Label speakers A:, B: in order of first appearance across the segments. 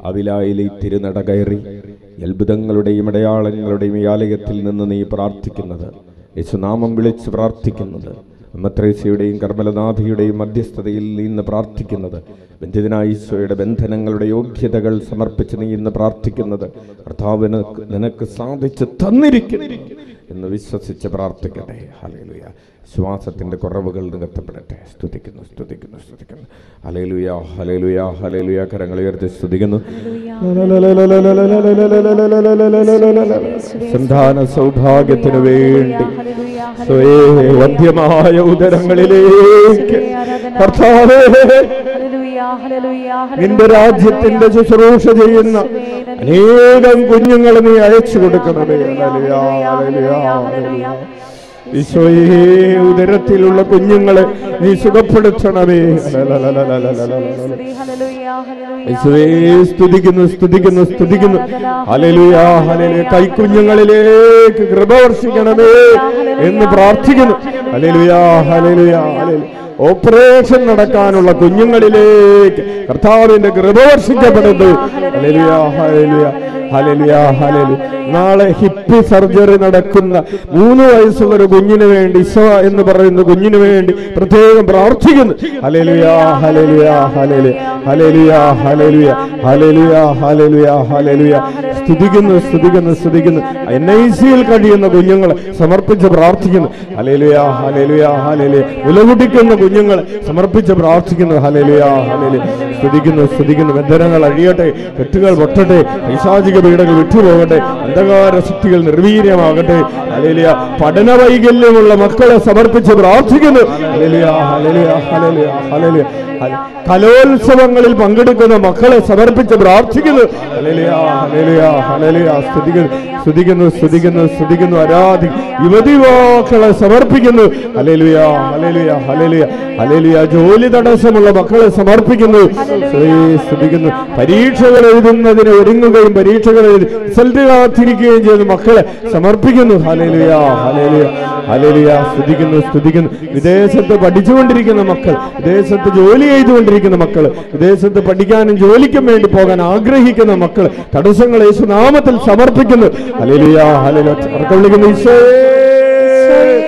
A: അവിലായിലെ തിരുനട കയറി അത്ഭുതങ്ങളുടെയും അടയാളങ്ങളുടെയും ഈ ആലയത്തിൽ നിന്ന് നീ പ്രാർത്ഥിക്കുന്നത് യേശുനാമം വിളിച്ച് പ്രാർത്ഥിക്കുന്നത് മത്രേസ്യയുടെയും കർമ്മലനാഥിയുടെയും മധ്യസ്ഥതയിൽ നീ ഇന്ന് പ്രാർത്ഥിക്കുന്നത് ബന്ധിതനായ ഈശോയുടെ ബന്ധനങ്ങളുടെ യോഗ്യതകൾ സമർപ്പിച്ച് നീ ഇന്ന് പ്രാർത്ഥിക്കുന്നത് കർത്താവിന് നിനക്ക് സാധിച്ചു തന്നിരിക്കുന്നു എന്ന് വിശ്വസിച്ച് പ്രാർത്ഥിക്കട്ടെ ഹലേലുയ ശ്വാസത്തിന്റെ കുറവുകൾ നികത്തപ്പെടട്ടെ സ്തുതിക്കുന്നു സ്തുതിക്കുന്നു സ്തുതിക്കുന്നു ഹലേലുയ ഹലേലുയ ഹലേലുയ കരങ്ങൾ ഉയർത്തി സ്തുതിക്കുന്നു സന്താന സൗഭാഗ്യത്തിനു വേണ്ടി സ്വയേ വന്ധ്യമായ ഉദരങ്ങളിലേക്ക് കർത്താവേ നിന്റെ രാജ്യത്തിന്റെ ശുശ്രൂഷ ചെയ്യുന്ന അനേകം കുഞ്ഞുങ്ങളെ നീ അയച്ചു കൊടുക്കണമേ ഹല്ലേലൂയ, ഹല്ലേലൂയ, ഹല്ലേലൂയ. ഈശോയേ ഉദരത്തിലുള്ള കുഞ്ഞുങ്ങളെ നീ സുഖപ്പെടുത്തണമേ ഹല്ലേലൂയ. യേശുവേ സ്തുതിക്കുന്നു സ്തുതിക്കുന്നു സ്തുതിക്കുന്നു ഹല്ലേലൂയ ഹല്ലേലൂയ കൈക്കുഞ്ഞുങ്ങളിലേക്ക് കൃപ വർഷിക്കണമേ എന്ന് പ്രാർത്ഥിക്കുന്നു ഹല്ലേലൂയ ഹല്ലേലൂയ ഹല്ലേലൂയ ഓപ്പറേഷൻ നടക്കാനുള്ള കുഞ്ഞുങ്ങളിലേക്ക് കർത്താവിന്റെ കൃപ വർഷിക്കപ്പെടുന്നു ഹല്ലേലൂയ ഹല്ലേലൂയ ഹല്ലേലൂയ ഹല്ലേലൂയ നാളെ ഹിപ്പി സർജറി നടക്കുന്ന മൂന്ന് വയസ്സുള്ള ഒരു കുഞ്ഞിന് വേണ്ടി ഇസ എന്ന് പറയുന്ന കുഞ്ഞിന് വേണ്ടി പ്രത്യേകം പ്രാർത്ഥിക്കുന്നു hallelujah hallelujah hallelujah hallelujah hallelujah hallelujah hallelujah hallelujah സ്തുതിക്കുന്നു സ്തുതിക്കുന്നു സ്തുതിക്കുന്നു എൻ ഐ സിയിൽ കഴിയുന്ന കുഞ്ഞുങ്ങളെ സമർപ്പിച്ച് പ്രാർത്ഥിക്കുന്നു ഹലേലുയ ഹലേലുയ ഹലേലുയ മുലകുടിക്കുന്ന കുഞ്ഞുങ്ങളെ സമർപ്പിച്ച് പ്രാർത്ഥിക്കുന്നു ഹലേലുയ ഹലേലു സ്തുതിക്കുന്നു സ്തുതിക്കുന്നു ബന്ധനങ്ങൾ അഴിയട്ടെ കെട്ടുകൾ പൊട്ടട്ടെ പൈശാചിക പീഡകൾ വിട്ടുപോകട്ടെ അന്ധകാര ശക്തികൾ നിർവീര്യമാകട്ടെ ഹലേലിയ പഠന വൈകല്യമുള്ള മക്കളെ സമർപ്പിച്ച് പ്രാർത്ഥിക്കുന്നു ഹലേലിയ ഹലേലിയ ഹലേലിയ ഹലേലിയ ഹല- കലോത്സവങ്ങളിൽ പങ്കെടുക്കുന്ന മക്കളെ സമർപ്പിച്ച് പ്രാർത്ഥിക്കുന്നു ഹല്ലേലൂയ, ഹല്ലേലൂയ, ഹല്ലേലൂയ. സ്തുതിക്കുന്നു സ്തുതിക്കുന്നു സ്തുതിക്കുന്നു സ്തുതിക്കുന്നു ആരാധി യുവതി യുവാക്കളെ സമർപ്പിക്കുന്നു ഹല്ലേലൂയ ഹല്ലേലൂയ ഹല്ലേലൂയ ഹല്ലേലൂയ ജോലി തടസ്സമുള്ള മക്കളെ സമർപ്പിക്കുന്നു സ്തുതി, സ്തുതിക്കുന്നു പരീക്ഷകൾ എഴുതുന്നതിന് ഒരുങ്ങുകയും പരീക്ഷകൾ എഴുതി റിസൾട്ട് കാത്തിരിക്കുകയും ചെയ്യുന്ന മക്കളെ സമർപ്പിക്കുന്നു ഹല്ലേലൂയ ഹല്ലേലൂയ ഹല്ലേലൂയ സ്തുതിക്കുന്നു സ്തുതിക്കുന്നു വിദേശത്ത് പഠിച്ചുകൊണ്ടിരിക്കുന്ന മക്കൾ വിദേശത്ത് ജോലി ചെയ്തുകൊണ്ടിരിക്കുന്ന മക്കൾ വിദേശത്ത് പഠിക്കാനും ജോലിക്കും വേണ്ടി പോകാൻ ആഗ്രഹിക്കുന്ന മക്കൾ തടസ്സങ്ങൾ യേശു നാമത്തിൽ സമർപ്പിക്കുന്നു ഹല്ലേലൂയ ഹല്ലേലൂയ ഉറക്കെ വിളിക്കുന്നു ഈശോയേ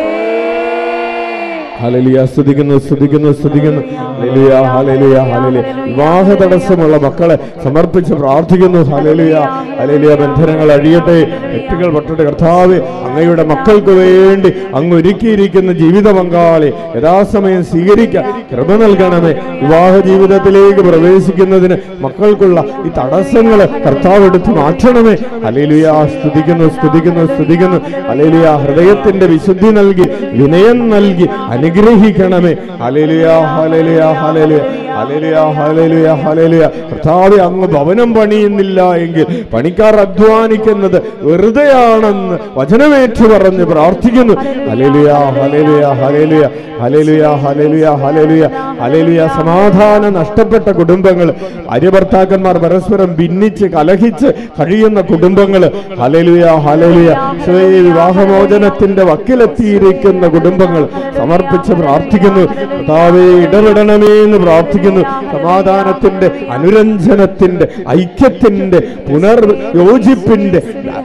A: ഹല്ലേലൂയ സ്തുതിക്കുന്നു സ്തുതിക്കുന്നു സ്തുതിക്കുന്നു ഹല്ലേലൂയ ഹല്ലേലൂയ ഹല്ലേലൂയ വിവാഹ തടസ്സമുള്ള മക്കളെ സമർപ്പിച്ച് പ്രാർത്ഥിക്കുന്നു ഹല്ലേലൂയ ഹല്ലേലൂയ ബന്ധനങ്ങൾ അഴിയട്ടെ തെറ്റുകൾ പൊട്ടട്ടെ കർത്താവ് അങ്ങയുടെ മക്കൾക്ക് വേണ്ടി അങ്ങ് ഒരുക്കിയിരിക്കുന്ന ജീവിത പങ്കാളി യഥാസമയം സ്വീകരിക്കാൻ കൃപ നൽകണമേ വിവാഹ ജീവിതത്തിലേക്ക് പ്രവേശിക്കുന്നതിന് മക്കൾക്കുള്ള ഈ തടസ്സങ്ങൾ കർത്താവ് എടുത്ത് മാറ്റണമേ ഹല്ലേലൂയ സ്തുതിക്കുന്നു സ്തുതിക്കുന്നു സ്തുതിക്കുന്നു ഹല്ലേലൂയ ഹൃദയത്തിന്റെ വിശുദ്ധി നൽകി വിനയം നൽകി അനുഗ്രഹിക്കണമേ hallelujah hallelujah hallelujah hallelujah hallelujah hallelujah കർത്താവെ അങ്ങ് ഭവനം പണിയുന്നില്ല എങ്കിൽ പണിക്കാർ അധ്വാനിക്കുന്നത് വെറുതെയാണെന്ന് വചനമേറ്റു പറഞ്ഞ് പ്രാർത്ഥിക്കുന്നു hallelujah hallelujah hallelujah hallelujah hallelujah hallelujah hallelujah സമാധാനം നഷ്ടപ്പെട്ട കുടുംബങ്ങൾ ഭാര്യഭർത്താക്കന്മാർ പരസ്പരം ഭിന്നിച്ച് കലഹിച്ച് കഴിയുന്ന കുടുംബങ്ങൾ ഹല്ലേലൂയ ഹല്ലേലൂയ ഈശോയെ വിവാഹമോചനത്തിന്റെ വക്കിലെത്തിയിരിക്കുന്ന കുടുംബങ്ങൾ സമർപ്പിച്ച് പ്രാർത്ഥിക്കുന്നു കർത്താവേ ഇടപെടണമേ എന്ന് പ്രാർത്ഥിക്കുന്നു സമാധാനത്തിന്റെ അനുരഞ്ജനത്തിന്റെ ഐക്യത്തിന്റെ പുനർ യോജിപ്പിന്റെ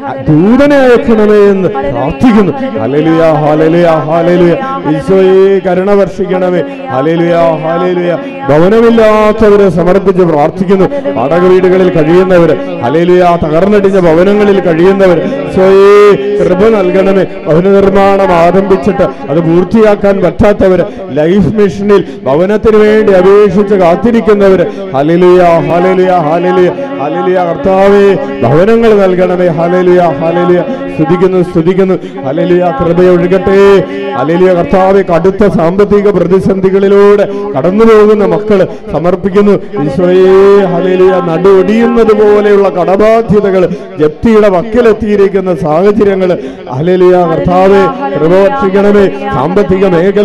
A: ദൂതനെ അയക്കണമേ എന്ന് പ്രാർത്ഥിക്കുന്നു ഹല്ലേലൂയ ഹല്ലേലൂയ ഹല്ലേലൂയ ഈശോയെ കരുണ വർഷിക്കണമേ ഹല്ലേലൂയ ഹല്ലേലൂയ ഭവനമില്ലാത്തവരെ സമർപ്പിച്ച് പ്രാർത്ഥിക്കുന്നു വാടക വീടുകളിൽ കഴിയുന്നവര് ഹല്ലേലൂയ തകർന്നടിഞ്ഞ ഭവനങ്ങളിൽ കഴിയുന്നവർ ഈശോയെ കൃപ നൽകണമേ ഭവന നിർമ്മാണം ആരംഭിച്ചിട്ട് അത് പൂർത്തിയാക്കാൻ പറ്റാത്തവര് ലൈഫ് മിഷനിൽ ഭവനത്തിന് വേണ്ടി അപേക്ഷിച്ച് കാത്തിരിക്കുന്നവര് ഹല്ലേലൂയ ഹല്ലേലൂയ ഹല്ലേലൂയ ഹല്ലേലൂയ കർത്താവേ ഭവനങ്ങൾ നൽകണമേ ഹല്ലേലൂയ ഹല്ലേലൂയ സ്തുതിക്കുന്നു സ്തുതിക്കുന്നു ഹല്ലേലൂയ കൃപയൊഴുകട്ടെ ഹല്ലേലൂയ കർത്താവെ കടുത്ത സാമ്പത്തിക പ്രതിസന്ധികളിലൂടെ കടന്നു പോകുന്ന മക്കള് സമർപ്പിക്കുന്നു ഈശോയെ ഹല്ലേലൂയ നടുവൊടിയുന്നത് പോലെയുള്ള കടബാധ്യതകൾ ജപ്തിയുടെ വക്കിലെത്തിയിരിക്കുന്ന സാഹചര്യങ്ങൾ ഹല്ലേലൂയ കർത്താവെ കൃപ വർഷിക്കണമേ സാമ്പത്തിക മേഖലകൾ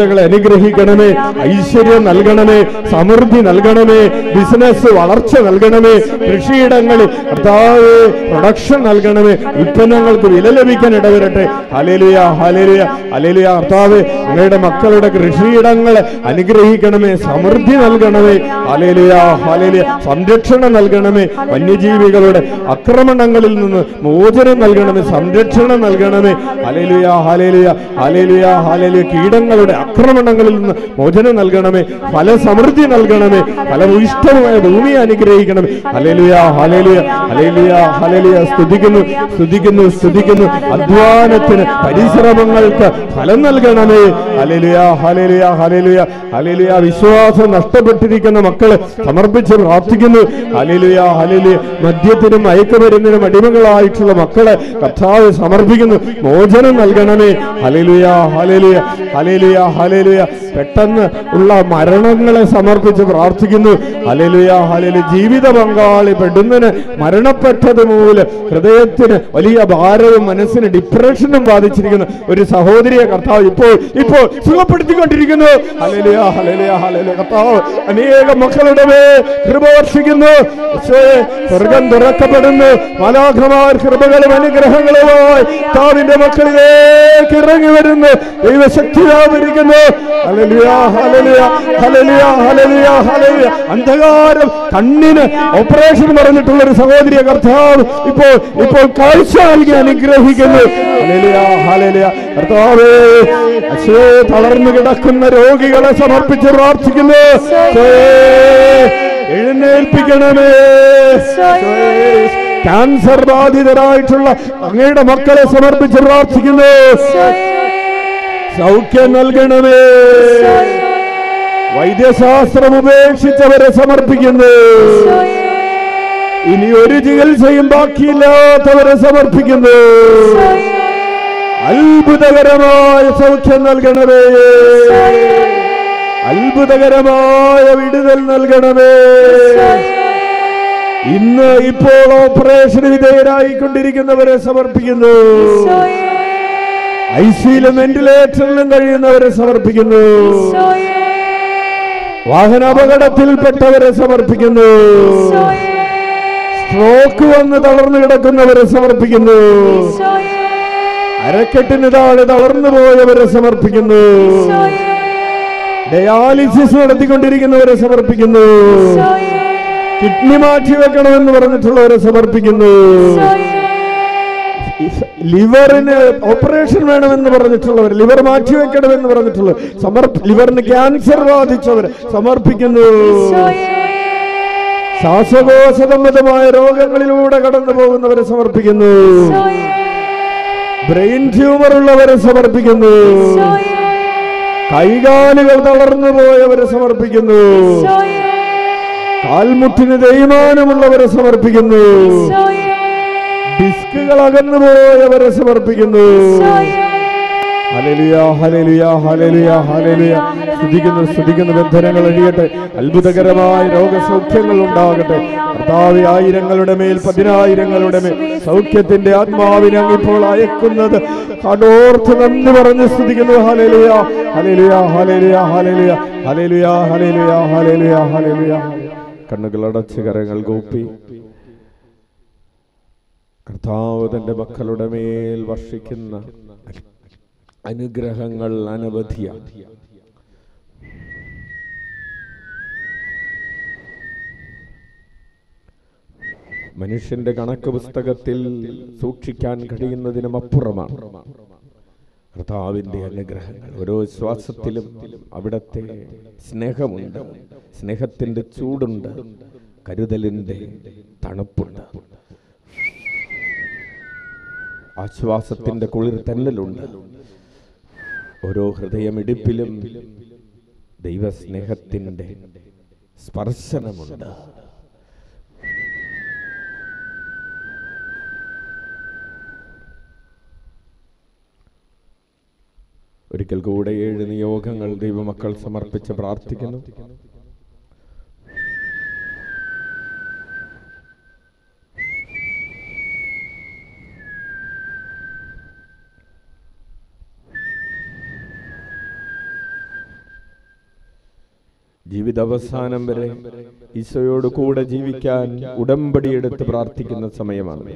A: മക്കളെ അനുഗ്രഹിക്കണമേ ഐശ്വര്യം നൽകണമേ സമൃദ്ധി നൽകണമേ ബിസിനസ് വളർച്ച നൽകണമേ കൃഷിയിടങ്ങളിൽ കർത്താവേ പ്രൊഡക്ഷൻ നൽകണമേ ഉൽപ്പന്നങ്ങൾക്ക് വില ലഭിക്കാൻ ഇടവരട്ടെ ഹലേലുയ ഹലേലുയ ഹലേലുയ കർത്താവേ അങ്ങയുടെ മക്കളുടെ കൃഷിയിടങ്ങളെ അനുഗ്രഹിക്കണമേ സമൃദ്ധി നൽകണമേ ഹലേലുയ ഹലേലുയ സംരക്ഷണം നൽകണമേ വന്യജീവികളുടെ ആക്രമണങ്ങളിൽ നിന്ന് മോചനം നൽകണമേ സംരക്ഷണം നൽകണമേ ഹലേലുയ ഹലേലുയ ഹലേലുയ ഹലേലുയ കീടങ്ങളുടെ ആക്രമണങ്ങളിൽ നിന്ന് മോചനം നൽകണമേ ഫലസമൃദ്ധി നൽകണമേ ഫലഭൂയിഷ്ടമായ ഭൂമി അനുഗ്രഹിക്കണമേ ഹലേലുയ ഹലേലുയ ഹലേലുയ ഹലേലുയ സ്തുതിക്കുന്നു സ്തുതിക്കുന്നു സ്തുതിക്കുന്നു അധ്വാനത്തിന് പരിശ്രമങ്ങൾക്ക് ഫലം നൽകണമേ ഹലേലുയ ഹലേലുയ ഹലേലുയ ഹലേലുയ വിശ്വാസം നഷ്ടപ്പെട്ടിരിക്കുന്ന മക്കളെ സമർപ്പിച്ച് പ്രാർത്ഥിക്കുന്നു ഹലേലുയ ഹലേലുയ മദ്യത്തിനും മയക്കുമരുന്നിനും അടിമകളായിട്ടുള്ള മക്കളെ കർത്താവ് സമർപ്പിക്കുന്നു മോചനം നൽകണമേ ഹലേലുയ ഹലേലുയ ഹലേലുയ ഹലേലുയ പെട്ടെന്ന് ഉള്ള മരണങ്ങളെ സമർപ്പിച്ച് പ്രാർത്ഥിക്കുന്നു ഹലേലുയ ഹലേലു ജീവിത പങ്കാളി പെടുന്നതിന് മരണപ്പെട്ടത് മൂലം ഹൃദയത്തിന് വലിയ ഭാരവും മനസ്സിന് ഡിപ്രഷനും ബാധിച്ചിരിക്കുന്ന ഒരു സഹോദരിയെ കർത്താവ് ഇപ്പോൾ ഇപ്പോൾ സുഖപ്പെടുത്തിക്കൊണ്ടിരിക്കുന്നു ഹലേലുയ ഹലേലുയ ഹലേലുയ കർത്താവ് അനേകം മക്കളുടെ മേൽ കൃപ വർഷിക്കുന്നു ഈശോയെ, സ്വർഗം തുറക്കപ്പെടുന്നു മലാഘമാർ കൃപകളും അനുഗ്രഹങ്ങളുമായി താവിന്റെ മക്കളിലേക്ക് ഇറങ്ങി വരുന്നു ദൈവശക്തി വ്യാപരിക്കുന്നു hallelujah, hallelujah, hallelujah, hallelujah, hallelujah. അന്ധകാരം കണ്ണിന് ഓപ്പറേഷൻ പറഞ്ഞിട്ടുള്ള ഒരു സഹോദരിയെ കർത്താവ് ഇപ്പോൾ ഇപ്പോൾ കാഴ്ച നൽകി അനുഗ്രഹിക്കുന്നു ഹല്ലേലൂയ, ഹല്ലേലൂയ. കർത്താവേ അശേ തളർന്നു കിടക്കുന്ന രോഗികളെ സമർപ്പിച്ച് പ്രാർത്ഥിക്കുന്നു ഈശോയേ, എഴുന്നേൽപ്പിക്കണമേ ഈശോയേ, ക്യാൻസർ ബാധിതരായിട്ടുള്ള അങ്ങയുടെ മക്കളെ സമർപ്പിച്ച് പ്രാർത്ഥിക്കുന്നു സൗഖ്യം നൽകണമേ വൈദ്യശാസ്ത്രം ഉപേക്ഷിച്ചവരെ സമർപ്പിക്കുന്നു ഇനി ഒരു ചികിത്സയും ബാക്കിയില്ലാത്തവരെ സമർപ്പിക്കുന്നു അത്ഭുതകരമായ സൗഖ്യം നൽകണമേ അത്ഭുതകരമായ വിടുതൽ നൽകണമേ ഇന്ന് ഇപ്പോൾ ഓപ്പറേഷന് വിധേയരായിക്കൊണ്ടിരിക്കുന്നവരെ സമർപ്പിക്കുന്നു ഐസിയിലും വെന്റിലേറ്ററിലും കഴിയുന്നവരെ സമർപ്പിക്കുന്നു വാഹനാപകടത്തിൽപ്പെട്ടവരെ സമർപ്പിക്കുന്നു സ്ട്രോക്ക് വന്ന് തളർന്നു കിടക്കുന്നവരെ സമർപ്പിക്കുന്നു അരക്കെട്ടിന് താഴെ തളർന്നു പോയവരെ സമർപ്പിക്കുന്നു ഡയാലിസിസ് നടത്തിക്കൊണ്ടിരിക്കുന്നവരെ സമർപ്പിക്കുന്നു കിഡ്നി മാറ്റി വെക്കണമെന്ന് പറഞ്ഞിട്ടുള്ളവരെ സമർപ്പിക്കുന്നു ലിവറിന് ഓപ്പറേഷൻ വേണമെന്ന് പറഞ്ഞിട്ടുള്ളവർ ലിവർ മാറ്റി വെക്കണമെന്ന് പറഞ്ഞിട്ടുള്ളവർ സമർപ്പ ലിവറിന് ക്യാൻസർ ബാധിച്ചവർ സമർപ്പിക്കുന്നു ശ്വാസകോശ സംബന്ധമായ രോഗങ്ങളിലൂടെ കടന്നു പോകുന്നവരെ സമർപ്പിക്കുന്നു ബ്രെയിൻ ട്യൂമർ ഉള്ളവരെ സമർപ്പിക്കുന്നു കൈകാലുകൾ തളർന്നു പോയവരെ സമർപ്പിക്കുന്നു കാൽമുട്ടിന് തേയ്മാനമുള്ളവരെ സമർപ്പിക്കുന്നു ഡിസ്കുകൾ അകന്നു പോയവരെ സമർപ്പിക്കുന്നു ഹല്ലേലൂയ, ഹല്ലേലൂയ, ഹല്ലേലൂയ, ഹല്ലേലൂയ. സ്തുതിക്കുന്നു സ്തുതിക്കുന്ന ബന്ധനങ്ങൾ അഴിയട്ടെ അത്ഭുതകരമായ രോഗസൗഖ്യങ്ങൾ ഉണ്ടാകട്ടെ കർത്താവ് ആയിരങ്ങളുടെ മേൽ പതിനായിരങ്ങളുടെ മേൽ സൗഖ്യത്തിന്റെ ആത്മാവിനെ അങ്ങ് ഇപ്പോൾ അയക്കുന്നത് കടോർത്ത് നന്ദി പറഞ്ഞ് സ്തുതിക്കുന്നു hallelujah hallelujah hallelujah hallelujah hallelujah hallelujah hallelujah hallelujah കണ്ണുകൾ അടച്ച് കരങ്ങൾ കൂപ്പി കർത്താവ് തന്റെ മക്കളുടെ മേൽ വർഷിക്കുന്ന അനുഗ്രഹങ്ങൾ അനവധിയാണ് മനുഷ്യന്റെ കണക്ക് പുസ്തകത്തിൽ സൂക്ഷിക്കാൻ കഴിയുന്നതിനും അപ്പുറമാണ് കർത്താവിന്റെ അനുഗ്രഹങ്ങൾ ഓരോ ശ്വാസത്തിലും അവിടത്തെ സ്നേഹമുണ്ട് സ്നേഹത്തിന്റെ ചൂടുണ്ട് കരുതലിന്റെ തണുപ്പുണ്ട് ആശ്വാസത്തിന്റെ കുളിർ തന്നലുണ്ട് ഓരോ ഹൃദയമിടിപ്പിലും ദൈവസ്നേഹത്തിന്റെ സ്പർശനമുണ്ട് ഒരിക്കൽ കൂടെ ഏഴ് നിയോഗങ്ങൾ ദൈവമക്കൾ സമർപ്പിച്ച് പ്രാർത്ഥിക്കുന്നു ജീവിതാവസാനം വരെ ഈശോയോട് കൂടെ ജീവിക്കാൻ ഉടമ്പടിയെടുത്ത് പ്രാർത്ഥിക്കുന്ന സമയമാണ്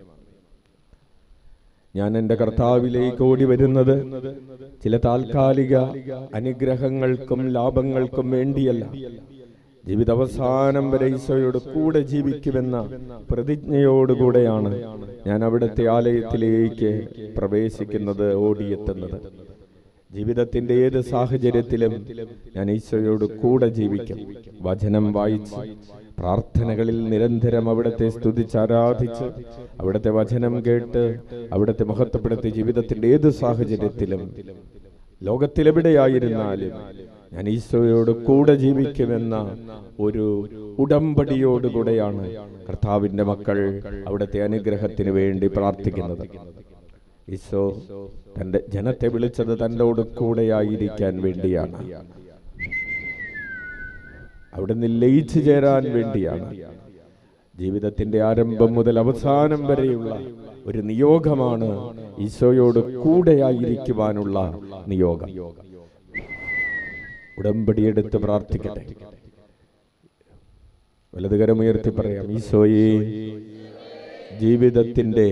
A: ഞാൻ എൻ്റെ കർത്താവിലേക്ക് ഓടി വരുന്നത് ചില താൽക്കാലിക അനുഗ്രഹങ്ങൾക്കും ലാഭങ്ങൾക്കും വേണ്ടിയല്ല ജീവിതാവസാനം വരെ ഈശോയോട് കൂടെ ജീവിക്കുമെന്ന പ്രതിജ്ഞയോടുകൂടെയാണ് ഞാൻ അവിടുത്തെ ആലയത്തിലേക്ക് പ്രവേശിക്കുന്നത് ഓടിയെത്തുന്നത് ജീവിതത്തിന്റെ ഏത് സാഹചര്യത്തിലും ഞാൻ ഈശോയോട് കൂടെ ജീവിക്കും വചനം വായിച്ച് പ്രാർത്ഥനകളിൽ നിരന്തരം അവിടുത്തെ സ്തുതിച്ച് ആരാധിച്ച് അവിടുത്തെ വചനം കേട്ട് അവിടുത്തെ മഹത്വപ്പെടുത്തി ജീവിതത്തിന്റെ ഏത് സാഹചര്യത്തിലും ലോകത്തിലെവിടെയായിരുന്നാലും ഞാൻ ഈശോയോട് കൂടെ ജീവിക്കുമെന്ന ഒരു ഉടമ്പടിയോടുകൂടെയാണ് കർത്താവിന്റെ മക്കൾ അവിടുത്തെ അനുഗ്രഹത്തിന് വേണ്ടി പ്രാർത്ഥിക്കുന്നത് ഈശോ തന്റെ ജനത്തെ വിളിച്ചത് തന്നോട് കൂടെയായിരിക്കാൻ വേണ്ടിയാണ് അവിടുന്ന് ലയിച്ചു ചേരാൻ വേണ്ടിയാണ് ജീവിതത്തിന്റെ ആരംഭം മുതൽ അവസാനം വരെയുള്ള ഒരു നിയോഗമാണ് ഈശോയോട് കൂടെയായിരിക്കുവാനുള്ള നിയോഗം ഉടമ്പടിയെടുത്ത് പ്രാർത്ഥിക്കട്ടെ വലതുകരമുയർത്തി പറയാം ഈശോയെ ജീവിതത്തിന്റെ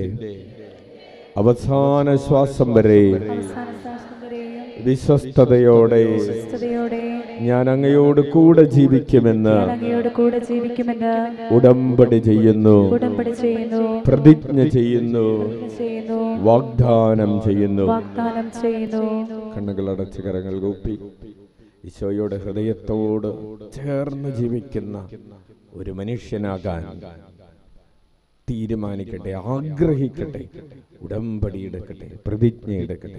A: അവസാന ശ്വാസം വരെ
B: അവസാന ശ്വാസം വരെയും
A: വിശ്വസ്തയോടെ
B: സ്വസ്ഥതയോടെ
A: ഞാൻ അങ്ങയോട് കൂടെ ജീവിക്കുമെന്ന്
B: ഞാൻ അങ്ങയോട് കൂടെ ജീവിക്കുമെന്ന്
A: ഉടമ്പടി ചെയ്യുന്നു
B: ഉടമ്പടി ചെയ്യുന്നു
A: പ്രതിജ്ഞ ചെയ്യുന്നു
B: പ്രതിജ്ഞ ചെയ്യുന്നു
A: വാഗ്ദാനം ചെയ്യുന്നു
B: വാഗ്ദാനം ചെയ്യുന്നു
A: കണ്ണുകൾ അടച്ച് കരങ്ങൾ കൂപ്പി ഈശോയുടെ ഹൃദയത്തോട് ചേർന്ന് ജീവിക്കുന്ന ഒരു മനുഷ്യനാകാൻ തീരുമാനിക്കട്ടെ ആഗ്രഹിക്കട്ടെ ഉടമ്പടി എടുക്കട്ടെ പ്രതിജ്ഞ എടുക്കട്ടെ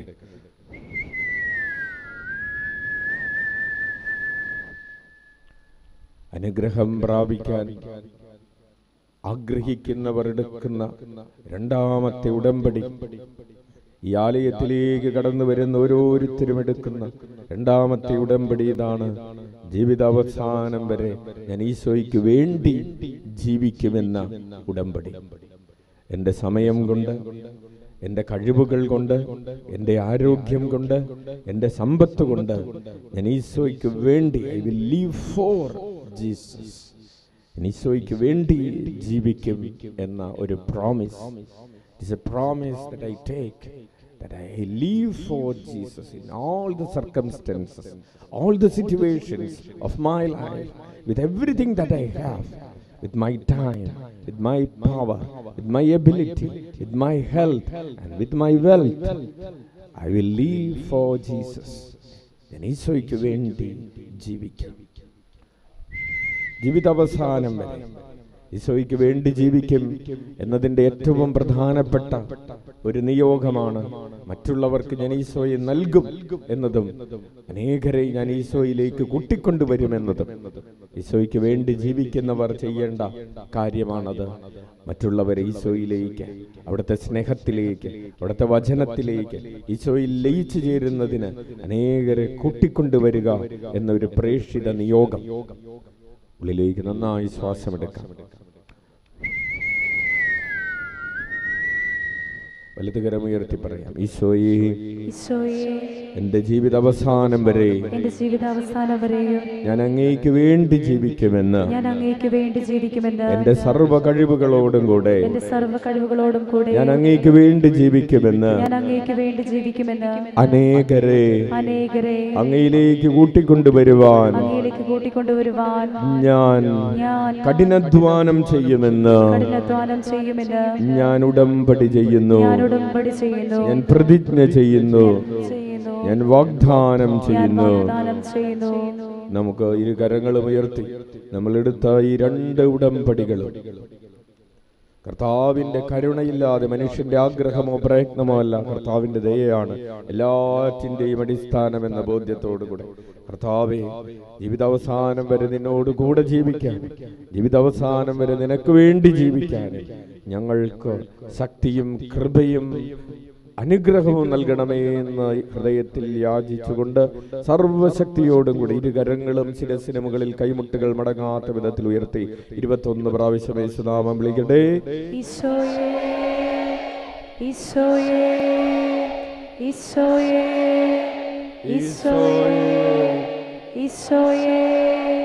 A: അനുഗ്രഹം പ്രാപിക്കാൻ ആഗ്രഹിക്കുന്നവർ എടുക്കുന്ന രണ്ടാമത്തെ ഉടമ്പടി ഈ ആലയത്തിലേക്ക് കടന്നു വരുന്ന ഓരോരുത്തരും എടുക്കുന്ന രണ്ടാമത്തെ ഉടമ്പടി ഇതാണ് ജീവിതാവസാനം വരെ ഞാൻ ഈശോയ്ക്ക് വേണ്ടി ജീവിക്കുമെന്ന ഉടമ്പടി എൻ്റെ സമയം കൊണ്ട് എൻ്റെ കഴിവുകൾ കൊണ്ട് എൻ്റെ ആരോഗ്യം കൊണ്ട് എൻ്റെ സമ്പത്ത് കൊണ്ട് ഞാൻ ഈശോയ്ക്ക് വേണ്ടി I will live for Jesus ഞാൻ ഈശോയ്ക്ക് വേണ്ടി ജീവിക്കും എന്ന ഒരു promise it's a promise that I take that I live for Jesus in all the circumstances, all the situations of my life, with everything that I have, with my time, with my power, with my ability, with my health, and with my wealth. I will live for Jesus. ഞാൻ ഈശോയ്ക്ക് വേണ്ടി ജീവിക്കും ജീവിതാവസാനം വരെ ഈശോയ്ക്ക് വേണ്ടി ജീവിക്കും എന്നതിന്റെ ഏറ്റവും പ്രധാനപ്പെട്ട ഒരു നിയോഗമാണ് മറ്റുള്ളവർക്ക് ഞാൻ ഈശോയെ നൽകും എന്നതും അനേകരെ ഞാൻ ഈശോയിലേക്ക് കൂട്ടിക്കൊണ്ടുവരുമെന്നതും ഈശോയ്ക്ക് വേണ്ടി ജീവിക്കുന്നവർ ചെയ്യേണ്ട കാര്യമാണത് മറ്റുള്ളവരെ ഈശോയിലേക്ക് അവിടുത്തെ സ്നേഹത്തിലേക്ക് അവിടുത്തെ വചനത്തിലേക്ക് ഈശോയിൽ ലയിച്ചു ചേരുന്നതിന് അനേകരെ കൂട്ടിക്കൊണ്ടുവരിക എന്നൊരു പ്രേക്ഷിത നിയോഗം ഉള്ളിലേക്ക് നന്നായി ശ്വാസമെടുക്കാം വലതുകരമുയർത്തി പറയാം ഈശോയെ
B: ഈശോയെ
A: എന്റെ ജീവിതാവസാനം വരെ
B: എന്റെ ജീവിതാവസാനം വരെയും
A: ഞാൻ അങ്ങേക്ക് വേണ്ടി ജീവിക്കുമെന്ന്
B: ഞാൻ അങ്ങേക്ക് വേണ്ടി ജീവിക്കുമെന്ന്
A: എന്റെ സർവ്വ കഴിവുകളോടും കൂടെ
B: എന്റെ സർവ്വ കഴിവുകളോടും കൂടെ
A: ഞാൻ അങ്ങേക്ക് വേണ്ടി ജീവിക്കുമെന്ന്
B: ഞാൻ അങ്ങേക്ക് വേണ്ടി ജീവിക്കുമെന്ന്
A: അനേകരെ
B: അനേകരെ
A: അങ്ങയിലേക്ക് കൂട്ടിക്കൊണ്ടുവരുവാൻ
B: അങ്ങയിലേക്ക് കൂട്ടിക്കൊണ്ടുവരുവാൻ
A: ഞാൻ
B: ഞാൻ
A: കഠിനാധ്വാനം ചെയ്യുമെന്ന്
B: കഠിനാധ്വാനം ചെയ്യുമെന്ന്
A: ഞാൻ ഉടമ്പടി ചെയ്യുന്നു
B: ഞാൻ ഉടമ്പടി ചെയ്യുന്നു
A: ഞാൻ പ്രതിജ്ഞ ചെയ്യുന്നു
B: ചെയ്യുന്നു
A: ഞാൻ വാഗ്ദാനം
B: ഞാൻ
A: ചെയ്യുന്നു
B: വാഗ്ദാനം ചെയ്യുന്നു
A: നമുക്ക് ഇരു കരങ്ങളും ഉയർത്തി നമ്മൾ എടുത്ത ഈ രണ്ട് ഉടമ്പടികളും കർത്താവിന്റെ കരുണയില്ലാതെ മനുഷ്യന്റെ ആഗ്രഹമോ പ്രയത്നമോ അല്ല കർത്താവിന്റെ ദയയാണ് എല്ലാറ്റിന്റെയും അടിസ്ഥാനം എന്ന ബോധ്യത്തോടുകൂടെ കർത്താവെ ജീവിതാവസാനം വരെ നിന്നോട് കൂടെ ജീവിക്കാൻ ജീവിതാവസാനം വരെ നിനക്ക് വേണ്ടി ജീവിക്കാൻ ഞങ്ങൾക്ക് ശക്തിയും കൃപയും അനുഗ്രഹവും നൽകണമേ എന്ന് ഹൃദയത്തിൽ യാചിച്ചുകൊണ്ട് സർവശക്തിയോടും കൂടി ഇരുകരങ്ങളും ശിരസിന് മുകളിൽ കൈമുട്ടുകൾ മടങ്ങാത്ത വിധത്തിൽ ഉയർത്തി ഇരുപത്തൊന്ന് പ്രാവശ്യം യേശുനാമം വിളിക്കട്ടെ
B: ഈശോയേ ഈശോയേ ഈശോയേ ഈശോയേ ഈശോയേ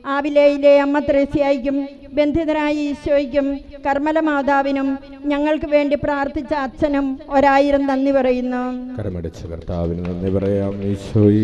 C: ആവിലയിലെ അമ്മ ത്രേസ്യായിക്കും ബന്ധിതരായ ഈശോയ്ക്കും കർമ്മല മാതാവിനും ഞങ്ങൾക്ക് വേണ്ടി പ്രാർത്ഥിച്ച അച്ഛനും ഒരായിരം നന്ദി പറയുന്നു
A: കരമടിച്ച കർത്താവിന് നന്ദി പറയാം ഈശോയേ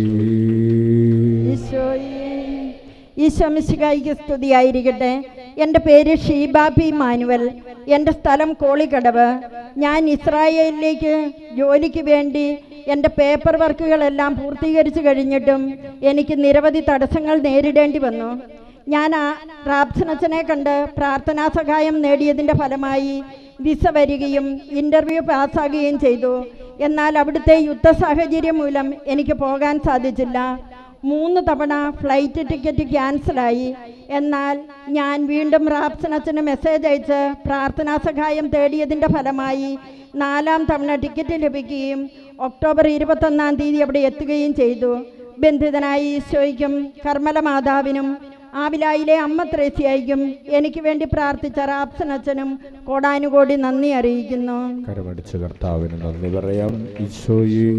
C: ഈശോയേ ഈശോ മിശിഹായിക്ക് സ്തുതിയായിരിക്കട്ടെ എൻ്റെ പേര് ഷീബ പി മാനുവൽ എൻ്റെ സ്ഥലം കോളിക്കടവ് ഞാൻ ഇസ്രായേലിലേക്ക് ജോലിക്ക് വേണ്ടി എൻ്റെ പേപ്പർ വർക്കുകളെല്ലാം പൂർത്തീകരിച്ചു കഴിഞ്ഞിട്ടും എനിക്ക് നിരവധി തടസ്സങ്ങൾ നേരിടേണ്ടി വന്നു ഞാൻ ആ റാപ്സനച്ചനെ കണ്ട് പ്രാർത്ഥനാ സഹായം നേടിയതിൻ്റെ ഫലമായി വിസ വരികയും ഇൻ്റർവ്യൂ പാസ്സാകുകയും ചെയ്തു എന്നാൽ അവിടുത്തെ യുദ്ധ സാഹചര്യം മൂലം എനിക്ക് പോകാൻ സാധിച്ചില്ല മൂന്ന് തവണ ഫ്ലൈറ്റ് ടിക്കറ്റ് ക്യാൻസലായി എന്നാൽ ഞാൻ വീണ്ടും റാപ്സനച്ചന് മെസ്സേജ് അയച്ച് പ്രാർത്ഥനാ സഹായം തേടിയതിൻ്റെ ഫലമായി നാലാം തവണ ടിക്കറ്റ് ലഭിക്കുകയും ഒക്ടോബർ ഇരുപത്തൊന്നാം തീയതി അവിടെ എത്തുകയും ചെയ്തു ബന്ധിതനായ ഈശോയ്ക്കും കർമ്മല മാതാവിനും ആവിലായിലെ അമ്മ ത്രേസ്യായിക്കും എനിക്ക് വേണ്ടി പ്രാർത്ഥിച്ച റാപ്സനച്ചനും കോടാനുകോടി നന്ദി അറിയിക്കുന്നു
A: കരമടിച്ച കർത്താവിന് നന്ദി പറയാം ഈശോയേ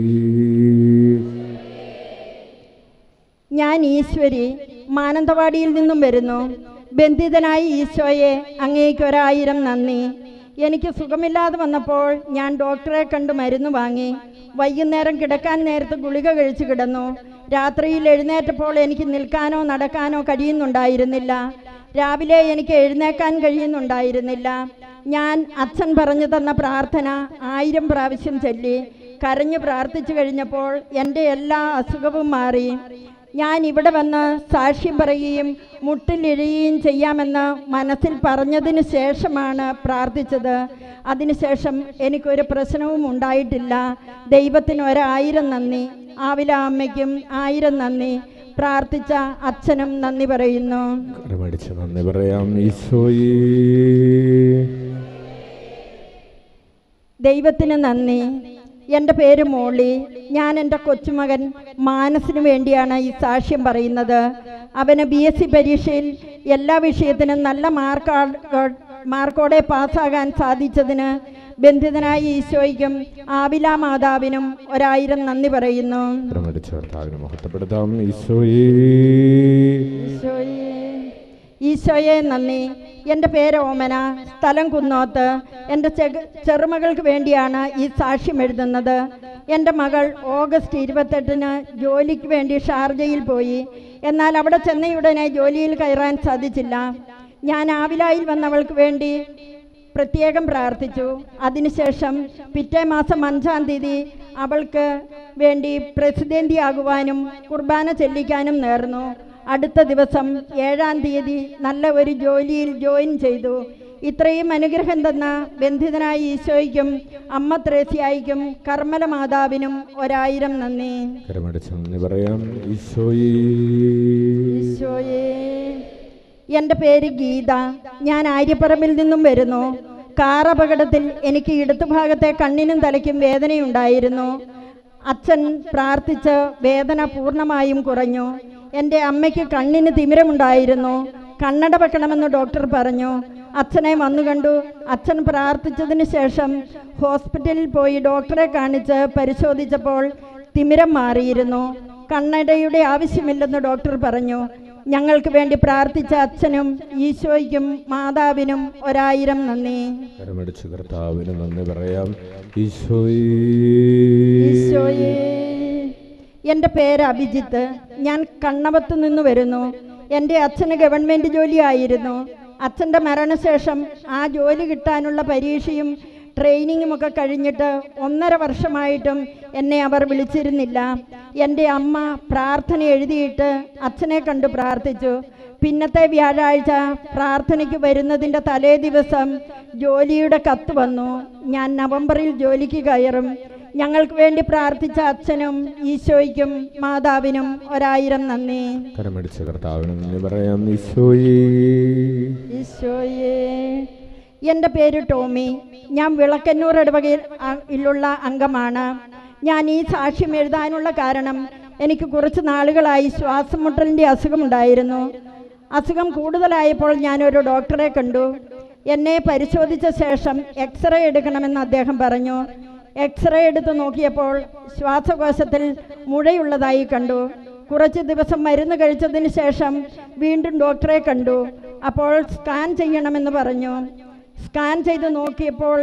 C: ഞാൻ ഈശ്വരി മാനന്തവാടിയിൽ നിന്നും വരുന്നു ബന്ധിതനായ ഈശോയെ അങ്ങേക്ക് ഒരായിരം നന്ദി എനിക്ക് സുഖമില്ലാതെ വന്നപ്പോൾ ഞാൻ ഡോക്ടറെ കണ്ട് മരുന്ന് വാങ്ങി വൈകുന്നേരം കിടക്കാൻ നേരത്ത് ഗുളിക കഴിച്ചു കിടന്നു രാത്രിയിൽ എഴുന്നേറ്റപ്പോൾ എനിക്ക് നിൽക്കാനോ നടക്കാനോ കഴിയുന്നുണ്ടായിരുന്നില്ല രാവിലെ എനിക്ക് എഴുന്നേക്കാൻ കഴിയുന്നുണ്ടായിരുന്നില്ല ഞാൻ അച്ഛൻ പറഞ്ഞു തന്ന പ്രാർത്ഥന ആയിരം പ്രാവശ്യം ചൊല്ലി കരഞ്ഞു പ്രാർത്ഥിച്ചു കഴിഞ്ഞപ്പോൾ എൻ്റെ എല്ലാ അസുഖവും മാറി ഞാൻ ഇവിടെ വന്ന് സാക്ഷ്യം പറയുകയും മുട്ടിലിഴയുകയും ചെയ്യാമെന്ന് മനസ്സിൽ പറഞ്ഞതിന് ശേഷമാണ് പ്രാർത്ഥിച്ചത് അതിനുശേഷം എനിക്കൊരു പ്രശ്നവും ഉണ്ടായിട്ടില്ല ദൈവത്തിന് ഒരായിരം നന്ദി ആവില അമ്മയ്ക്കും ആയിരം നന്ദി പ്രാർത്ഥിച്ച അച്ഛനും നന്ദി പറയുന്നു
A: കരമടിച്ച് നന്ദി പറയാം ഈശോയേ
C: ദൈവത്തിന് നന്ദി എൻ്റെ പേര് മോളി ഞാൻ എൻ്റെ കൊച്ചുമകൻ മാനസിന് വേണ്ടിയാണ് ഈ സാക്ഷ്യം പറയുന്നത് അവന് ബി എസ് സി പരീക്ഷയിൽ എല്ലാ വിഷയത്തിനും നല്ല മാർക്ക് മാർക്കോടെ പാസ്സാകാൻ സാധിച്ചതിന് ബന്ധിതനായ ഈശോയ്ക്കും ആവില മാതാവിനും ഒരായിരം നന്ദി പറയുന്നു
A: കരമടിച്ച കർത്താവിനെ മഹത്വപ്പെടുത്താം ഈശോയേ
C: ഈശോയേ ഈശോയെ നന്ദി എൻ്റെ പേര് ഓമന സ്ഥലം കുന്നോത്ത് എൻ്റെ ചെക ചെറുമകൾക്ക് വേണ്ടിയാണ് ഈ സാക്ഷ്യം എഴുതുന്നത് എൻ്റെ മകൾ ഓഗസ്റ്റ് ഇരുപത്തെട്ടിന് ജോലിക്ക് വേണ്ടി ഷാർജയിൽ പോയി എന്നാൽ അവിടെ ചെന്നയുടനെ ജോലിയിൽ കയറാൻ സാധിച്ചില്ല ഞാൻ ആവിലായിൽ വന്നവൾക്ക് വേണ്ടി പ്രത്യേകം പ്രാർത്ഥിച്ചു അതിനുശേഷം പിറ്റേ മാസം അഞ്ചാം തീയതി അവൾക്ക് വേണ്ടി പ്രസിദ്ധേന്തിയാകുവാനും കുർബാന ചെല്ലിക്കാനും നേർന്നു അടുത്ത ദിവസം ഏഴാം തീയതി നല്ല ഒരു ജോലിയിൽ ജോയിൻ ചെയ്തു ഇത്രയും അനുഗ്രഹം തന്ന ബന്ധിതനായ ഈശോയ്ക്കും അമ്മ ത്രേസ്യായിക്കും കർമ്മല മാതാവിനും ഒരായിരം നന്ദി
A: കരമടിച്ച് നന്ദി പറയാം ഈശോയേ
C: ഈശോയേ എൻ്റെ പേര് ഗീത ഞാൻ ആര്യപ്പറമ്പിൽ നിന്നും വരുന്നു കാർ അപകടത്തിൽ എനിക്ക് ഇടതുഭാഗത്തെ കണ്ണിനും തലയ്ക്കും വേദനയുണ്ടായിരുന്നു അച്ഛൻ പ്രാർത്ഥിച്ച് വേദന പൂർണ്ണമായും കുറഞ്ഞു എൻ്റെ അമ്മയ്ക്ക് കണ്ണിന് തിമിരമുണ്ടായിരുന്നു കണ്ണട വെക്കണമെന്ന് ഡോക്ടർ പറഞ്ഞു അച്ഛനെ വന്നു കണ്ടു അച്ഛൻ പ്രാർത്ഥിച്ചതിന് ശേഷം ഹോസ്പിറ്റലിൽ പോയി ഡോക്ടറെ കാണിച്ച് പരിശോധിച്ചപ്പോൾ തിമിരം മാറിയിരുന്നു കണ്ണടയുടെ ആവശ്യമില്ലെന്ന് ഡോക്ടർ പറഞ്ഞു ഞങ്ങൾക്ക് വേണ്ടി പ്രാർത്ഥിച്ച അച്ഛനും ഈശോയ്ക്കും മാതാവിനും ഒരായിരം നന്ദി
A: കരമടിച്ച് കർത്താവിന് നന്ദി പറയാം ഈശോയേ
C: ഈശോയേ എൻ്റെ പേര് അഭിജിത്ത് ഞാൻ കണ്ണവത്ത് നിന്ന് വരുന്നു എൻ്റെ അച്ഛന് ഗവൺമെൻറ് ജോലിയായിരുന്നു അച്ഛൻ്റെ മരണശേഷം ആ ജോലി കിട്ടാനുള്ള പരീക്ഷയും ട്രെയിനിങ്ങും ഒക്കെ കഴിഞ്ഞിട്ട് ഒന്നര വർഷമായിട്ടും എന്നെ അവർ വിളിച്ചിരുന്നില്ല എൻ്റെ അമ്മ പ്രാർത്ഥന എഴുതിയിട്ട് അച്ഛനെ കണ്ട് പ്രാർത്ഥിച്ചു പിന്നത്തെ വ്യാഴാഴ്ച പ്രാർത്ഥനയ്ക്ക് വരുന്നതിൻ്റെ തലേ ദിവസം ജോലിയുടെ കത്ത് വന്നു ഞാൻ നവംബറിൽ ജോലിക്ക് കയറും ഞങ്ങൾക്ക് വേണ്ടി പ്രാർത്ഥിച്ച അച്ഛനും ഈശോയ്ക്കും മാതാവിനും ഒരായിരം നന്ദി
A: കരമടിച്ച് കർത്താവിന് നന്ദി പറയാം ഈശോയേ
C: ഈശോയേ എൻ്റെ പേര് ടോമി ഞാൻ വിളക്കന്നൂർ ഇടവകയിൽ അ- യിലുള്ള അംഗമാണ് ഞാൻ ഈ സാക്ഷ്യം എഴുതാനുള്ള കാരണം എനിക്ക് കുറച്ച് നാളുകളായി ശ്വാസം മുട്ടലിൻ്റെ അസുഖമുണ്ടായിരുന്നു അസുഖം കൂടുതലായപ്പോൾ ഞാനൊരു ഡോക്ടറെ കണ്ടു എന്നെ പരിശോധിച്ച ശേഷം എക്സ്റേ എടുക്കണമെന്ന് അദ്ദേഹം പറഞ്ഞു എക്സ്റേ എടുത്ത് നോക്കിയപ്പോൾ ശ്വാസകോശത്തിൽ മുഴയുള്ളതായി കണ്ടു കുറച്ച് ദിവസം മരുന്ന് കഴിച്ചതിന് ശേഷം വീണ്ടും ഡോക്ടറെ കണ്ടു അപ്പോൾ സ്കാൻ ചെയ്യണമെന്ന് പറഞ്ഞു സ്കാൻ ചെയ്ത് നോക്കിയപ്പോൾ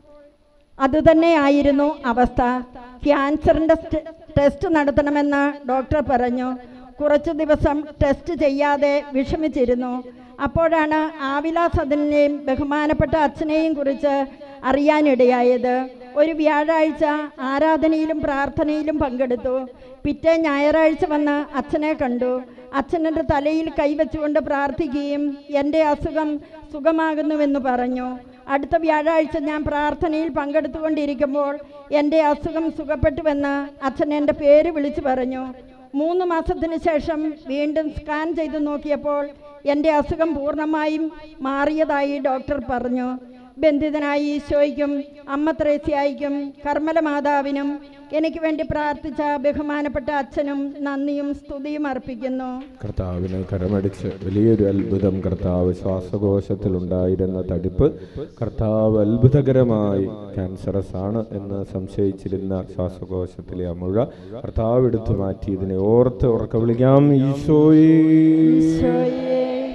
C: അതുതന്നെയായിരുന്നു അവസ്ഥ ക്യാൻസറിൻ്റെ സ്റ്റ് ടെസ്റ്റ് നടത്തണമെന്ന് ഡോക്ടർ പറഞ്ഞു കുറച്ചു ദിവസം ടെസ്റ്റ് ചെയ്യാതെ വിഷമിച്ചിരുന്നു അപ്പോഴാണ് ആവില സദനെയും ബഹുമാനപ്പെട്ട അച്ഛനെയും കുറിച്ച് അറിയാനിടയായത് ഒരു വ്യാഴാഴ്ച ആരാധനയിലും പ്രാർത്ഥനയിലും പങ്കെടുത്തു പിറ്റേ ഞായറാഴ്ച വന്ന് അച്ഛനെ കണ്ടു അച്ഛൻ്റെ തലയിൽ കൈവച്ചുകൊണ്ട് പ്രാർത്ഥിക്കുകയും എൻ്റെ അസുഖം സുഖമാകുന്നുവെന്ന് പറഞ്ഞു അടുത്ത വ്യാഴാഴ്ച ഞാൻ പ്രാർത്ഥനയിൽ പങ്കെടുത്തുകൊണ്ടിരിക്കുമ്പോൾ എൻ്റെ അസുഖം സുഖപ്പെട്ടുവെന്ന് അച്ഛൻ എൻ്റെ പേര് വിളിച്ചു പറഞ്ഞു മൂന്ന് മാസത്തിന് ശേഷം വീണ്ടും സ്കാൻ ചെയ്ത് നോക്കിയപ്പോൾ എൻ്റെ അസുഖം പൂർണ്ണമായും മാറിയതായി ഡോക്ടർ പറഞ്ഞു ബന്ധിതനായ ഈശോയ്ക്കും അമ്മ ത്രേസ്യായിക്കും കർമ്മല മാതാവിനും എനിക്ക് വേണ്ടി പ്രാർത്ഥിച്ച ബഹുമാനപ്പെട്ട അച്ഛനും നന്ദിയും സ്തുതിയും അർപ്പിക്കുന്നു
A: കർത്താവിനെ കരമടിച്ച് വലിയൊരു അത്ഭുതം കർത്താവ് ശ്വാസകോശത്തിലുണ്ടായിരുന്ന തടിപ്പ് കർത്താവ് അത്ഭുതകരമായി ക്യാൻസറസ് ആണ് എന്ന് സംശയിച്ചിരുന്ന ശ്വാസകോശത്തിലെ ആ മുഴ കർത്താവ് എടുത്തു മാറ്റി ഇതിനെ ഓർത്ത് ഉറക്ക വിളിക്കാം ഈശോയേ
C: ഈശോയെ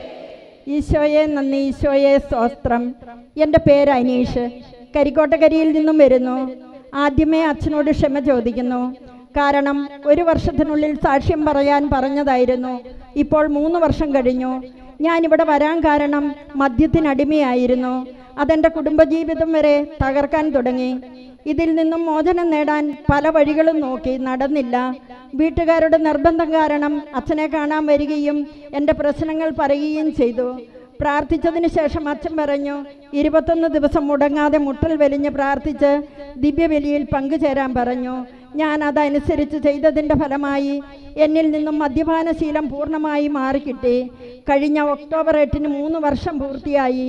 C: ഈശോയെ നന്ദി ഈശോയെ സ്തോത്രം എൻ്റെ പേര് അനീഷ് കരിക്കോട്ടക്കരിയിൽ നിന്നും വരുന്നു ആദ്യമേ അച്ഛനോട് ക്ഷമ ചോദിക്കുന്നു കാരണം ഒരു വർഷത്തിനുള്ളിൽ സാക്ഷ്യം പറയാൻ പറഞ്ഞതായിരുന്നു ഇപ്പോൾ മൂന്ന് വർഷം കഴിഞ്ഞു ഞാനിവിടെ വരാൻ കാരണം മദ്യത്തിനടിമയായിരുന്നു അതെൻ്റെ കുടുംബജീവിതം വരെ തകർക്കാൻ തുടങ്ങി ഇതിൽ നിന്നും മോചനം നേടാൻ പല വഴികളും നോക്കി നടന്നില്ല വീട്ടുകാരുടെ നിർബന്ധം കാരണം അച്ഛനെ കാണാൻ വരികയും എൻ്റെ പ്രശ്നങ്ങൾ പറയുകയും ചെയ്തു പ്രാർത്ഥിച്ചതിന് ശേഷം അച്ഛൻ പറഞ്ഞു ഇരുപത്തൊന്ന് ദിവസം മുടങ്ങാതെ മുട്ടൽ വലിഞ്ഞ് പ്രാർത്ഥിച്ച് ദിവ്യബലിയിൽ പങ്കുചേരാൻ പറഞ്ഞു ഞാൻ അതനുസരിച്ച് ചെയ്തതിൻ്റെ ഫലമായി എന്നിൽ നിന്നും മദ്യപാനശീലം പൂർണ്ണമായി മാറിക്കിട്ടി കഴിഞ്ഞ ഒക്ടോബർ എട്ടിന് മൂന്ന് വർഷം പൂർത്തിയായി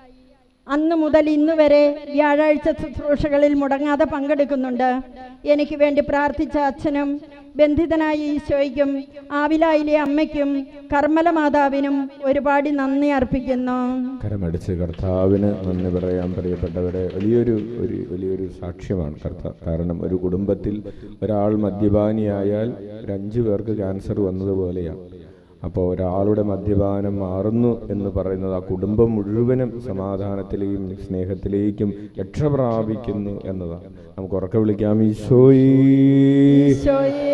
C: അന്ന് മുതൽ ഇന്ന് വരെ വ്യാഴാഴ്ച ശുശ്രൂഷകളിൽ മുടങ്ങാതെ പങ്കെടുക്കുന്നുണ്ട് എനിക്ക് വേണ്ടി പ്രാർത്ഥിച്ച അച്ഛനും ബന്ധിതനായ ഈശോയ്ക്കും ആവിലായിലെ അമ്മയ്ക്കും കർമ്മല മാതാവിനും ഒരുപാട് നന്ദി അർപ്പിക്കുന്നു
A: കരമടിച്ച് കർത്താവിന് നന്ദി പറയാൻ പ്രിയപ്പെട്ടവരെ വലിയൊരു ഒരു വലിയൊരു സാക്ഷ്യമാണ് കർത്താവ് കാരണം ഒരു കുടുംബത്തിൽ ഒരാൾ മദ്യപാനിയായാൽ ഒരു അഞ്ചു പേർക്ക് ക്യാൻസർ വന്നതുപോലെയാണ് അപ്പോൾ ഒരാളുടെ മദ്യപാനം മാറുന്നു എന്ന് പറയുന്നത് ആ കുടുംബം മുഴുവനും സമാധാനത്തിലേക്കും സ്നേഹത്തിലേക്കും രക്ഷ പ്രാപിക്കുന്നു എന്നതാണ് നമുക്ക് ഉറക്കെ വിളിക്കാം ഈശോയേ
C: ഈശോയേ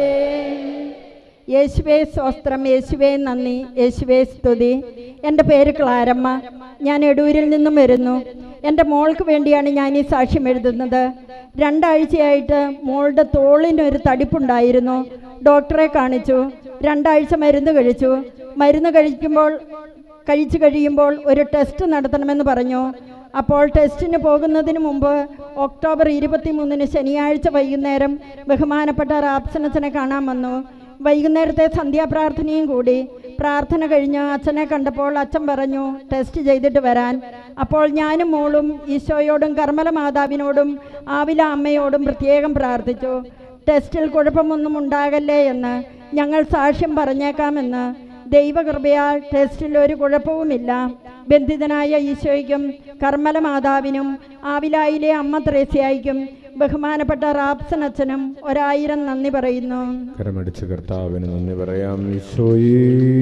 C: യേശുവേ സ്വസ്ത്രം യേശുവേ നന്ദി യേശുവേ സ്തുതി എൻ്റെ പേര് ക്ലാരമ്മ ഞാൻ എടൂരിൽ നിന്നും വരുന്നു എൻ്റെ മോൾക്ക് വേണ്ടിയാണ് ഞാൻ ഈ സാക്ഷ്യം എഴുതുന്നത് രണ്ടാഴ്ചയായിട്ട് മോളുടെ തോളിനൊരു തടിപ്പുണ്ടായിരുന്നു ഡോക്ടറെ കാണിച്ചു രണ്ടാഴ്ച മരുന്ന് കഴിച്ചു മരുന്ന് കഴിക്കുമ്പോൾ കഴിച്ചു കഴിയുമ്പോൾ ഒരു ടെസ്റ്റ് നടത്തണമെന്ന് പറഞ്ഞു അപ്പോൾ ടെസ്റ്റിന് പോകുന്നതിന് മുമ്പ് ഒക്ടോബർ ഇരുപത്തി മൂന്നിന് ശനിയാഴ്ച വൈകുന്നേരം ബഹുമാനപ്പെട്ട റാപ്സനച്ചനെ കാണാൻ വന്നു വൈകുന്നേരത്തെ സന്ധ്യാപ്രാർത്ഥനയും കൂടി പ്രാർത്ഥന കഴിഞ്ഞ് അച്ഛനെ കണ്ടപ്പോൾ അച്ഛൻ പറഞ്ഞു ടെസ്റ്റ് ചെയ്തിട്ട് വരാൻ അപ്പോൾ ഞാനും മോളും ഈശോയോടും കർമ്മല മാതാവിനോടും ആവില അമ്മയോടും പ്രത്യേകം പ്രാർത്ഥിച്ചു ടെസ്റ്റിൽ കുഴപ്പമൊന്നും ഉണ്ടാകല്ലേ എന്ന് ഞങ്ങൾ സാക്ഷ്യം പറഞ്ഞേക്കാമെന്ന് ദൈവകൃപയാൽ ടെസ്റ്റിൽ ഒരു കുഴപ്പവുമില്ല ബന്ധിതനായ ഈശോയ്ക്കും കർമ്മല മാതാവിനും ആവിലായിലെ അമ്മ ത്രേസ്യായിക്കും ബഹുമാനപ്പെട്ട റാപ്സൻ അച്ഛനും ഒരായിരം നന്ദി പറയുന്നു
A: കരമടിച്ച് കർത്താവിന് നന്ദി പറയാം ഈശോയേ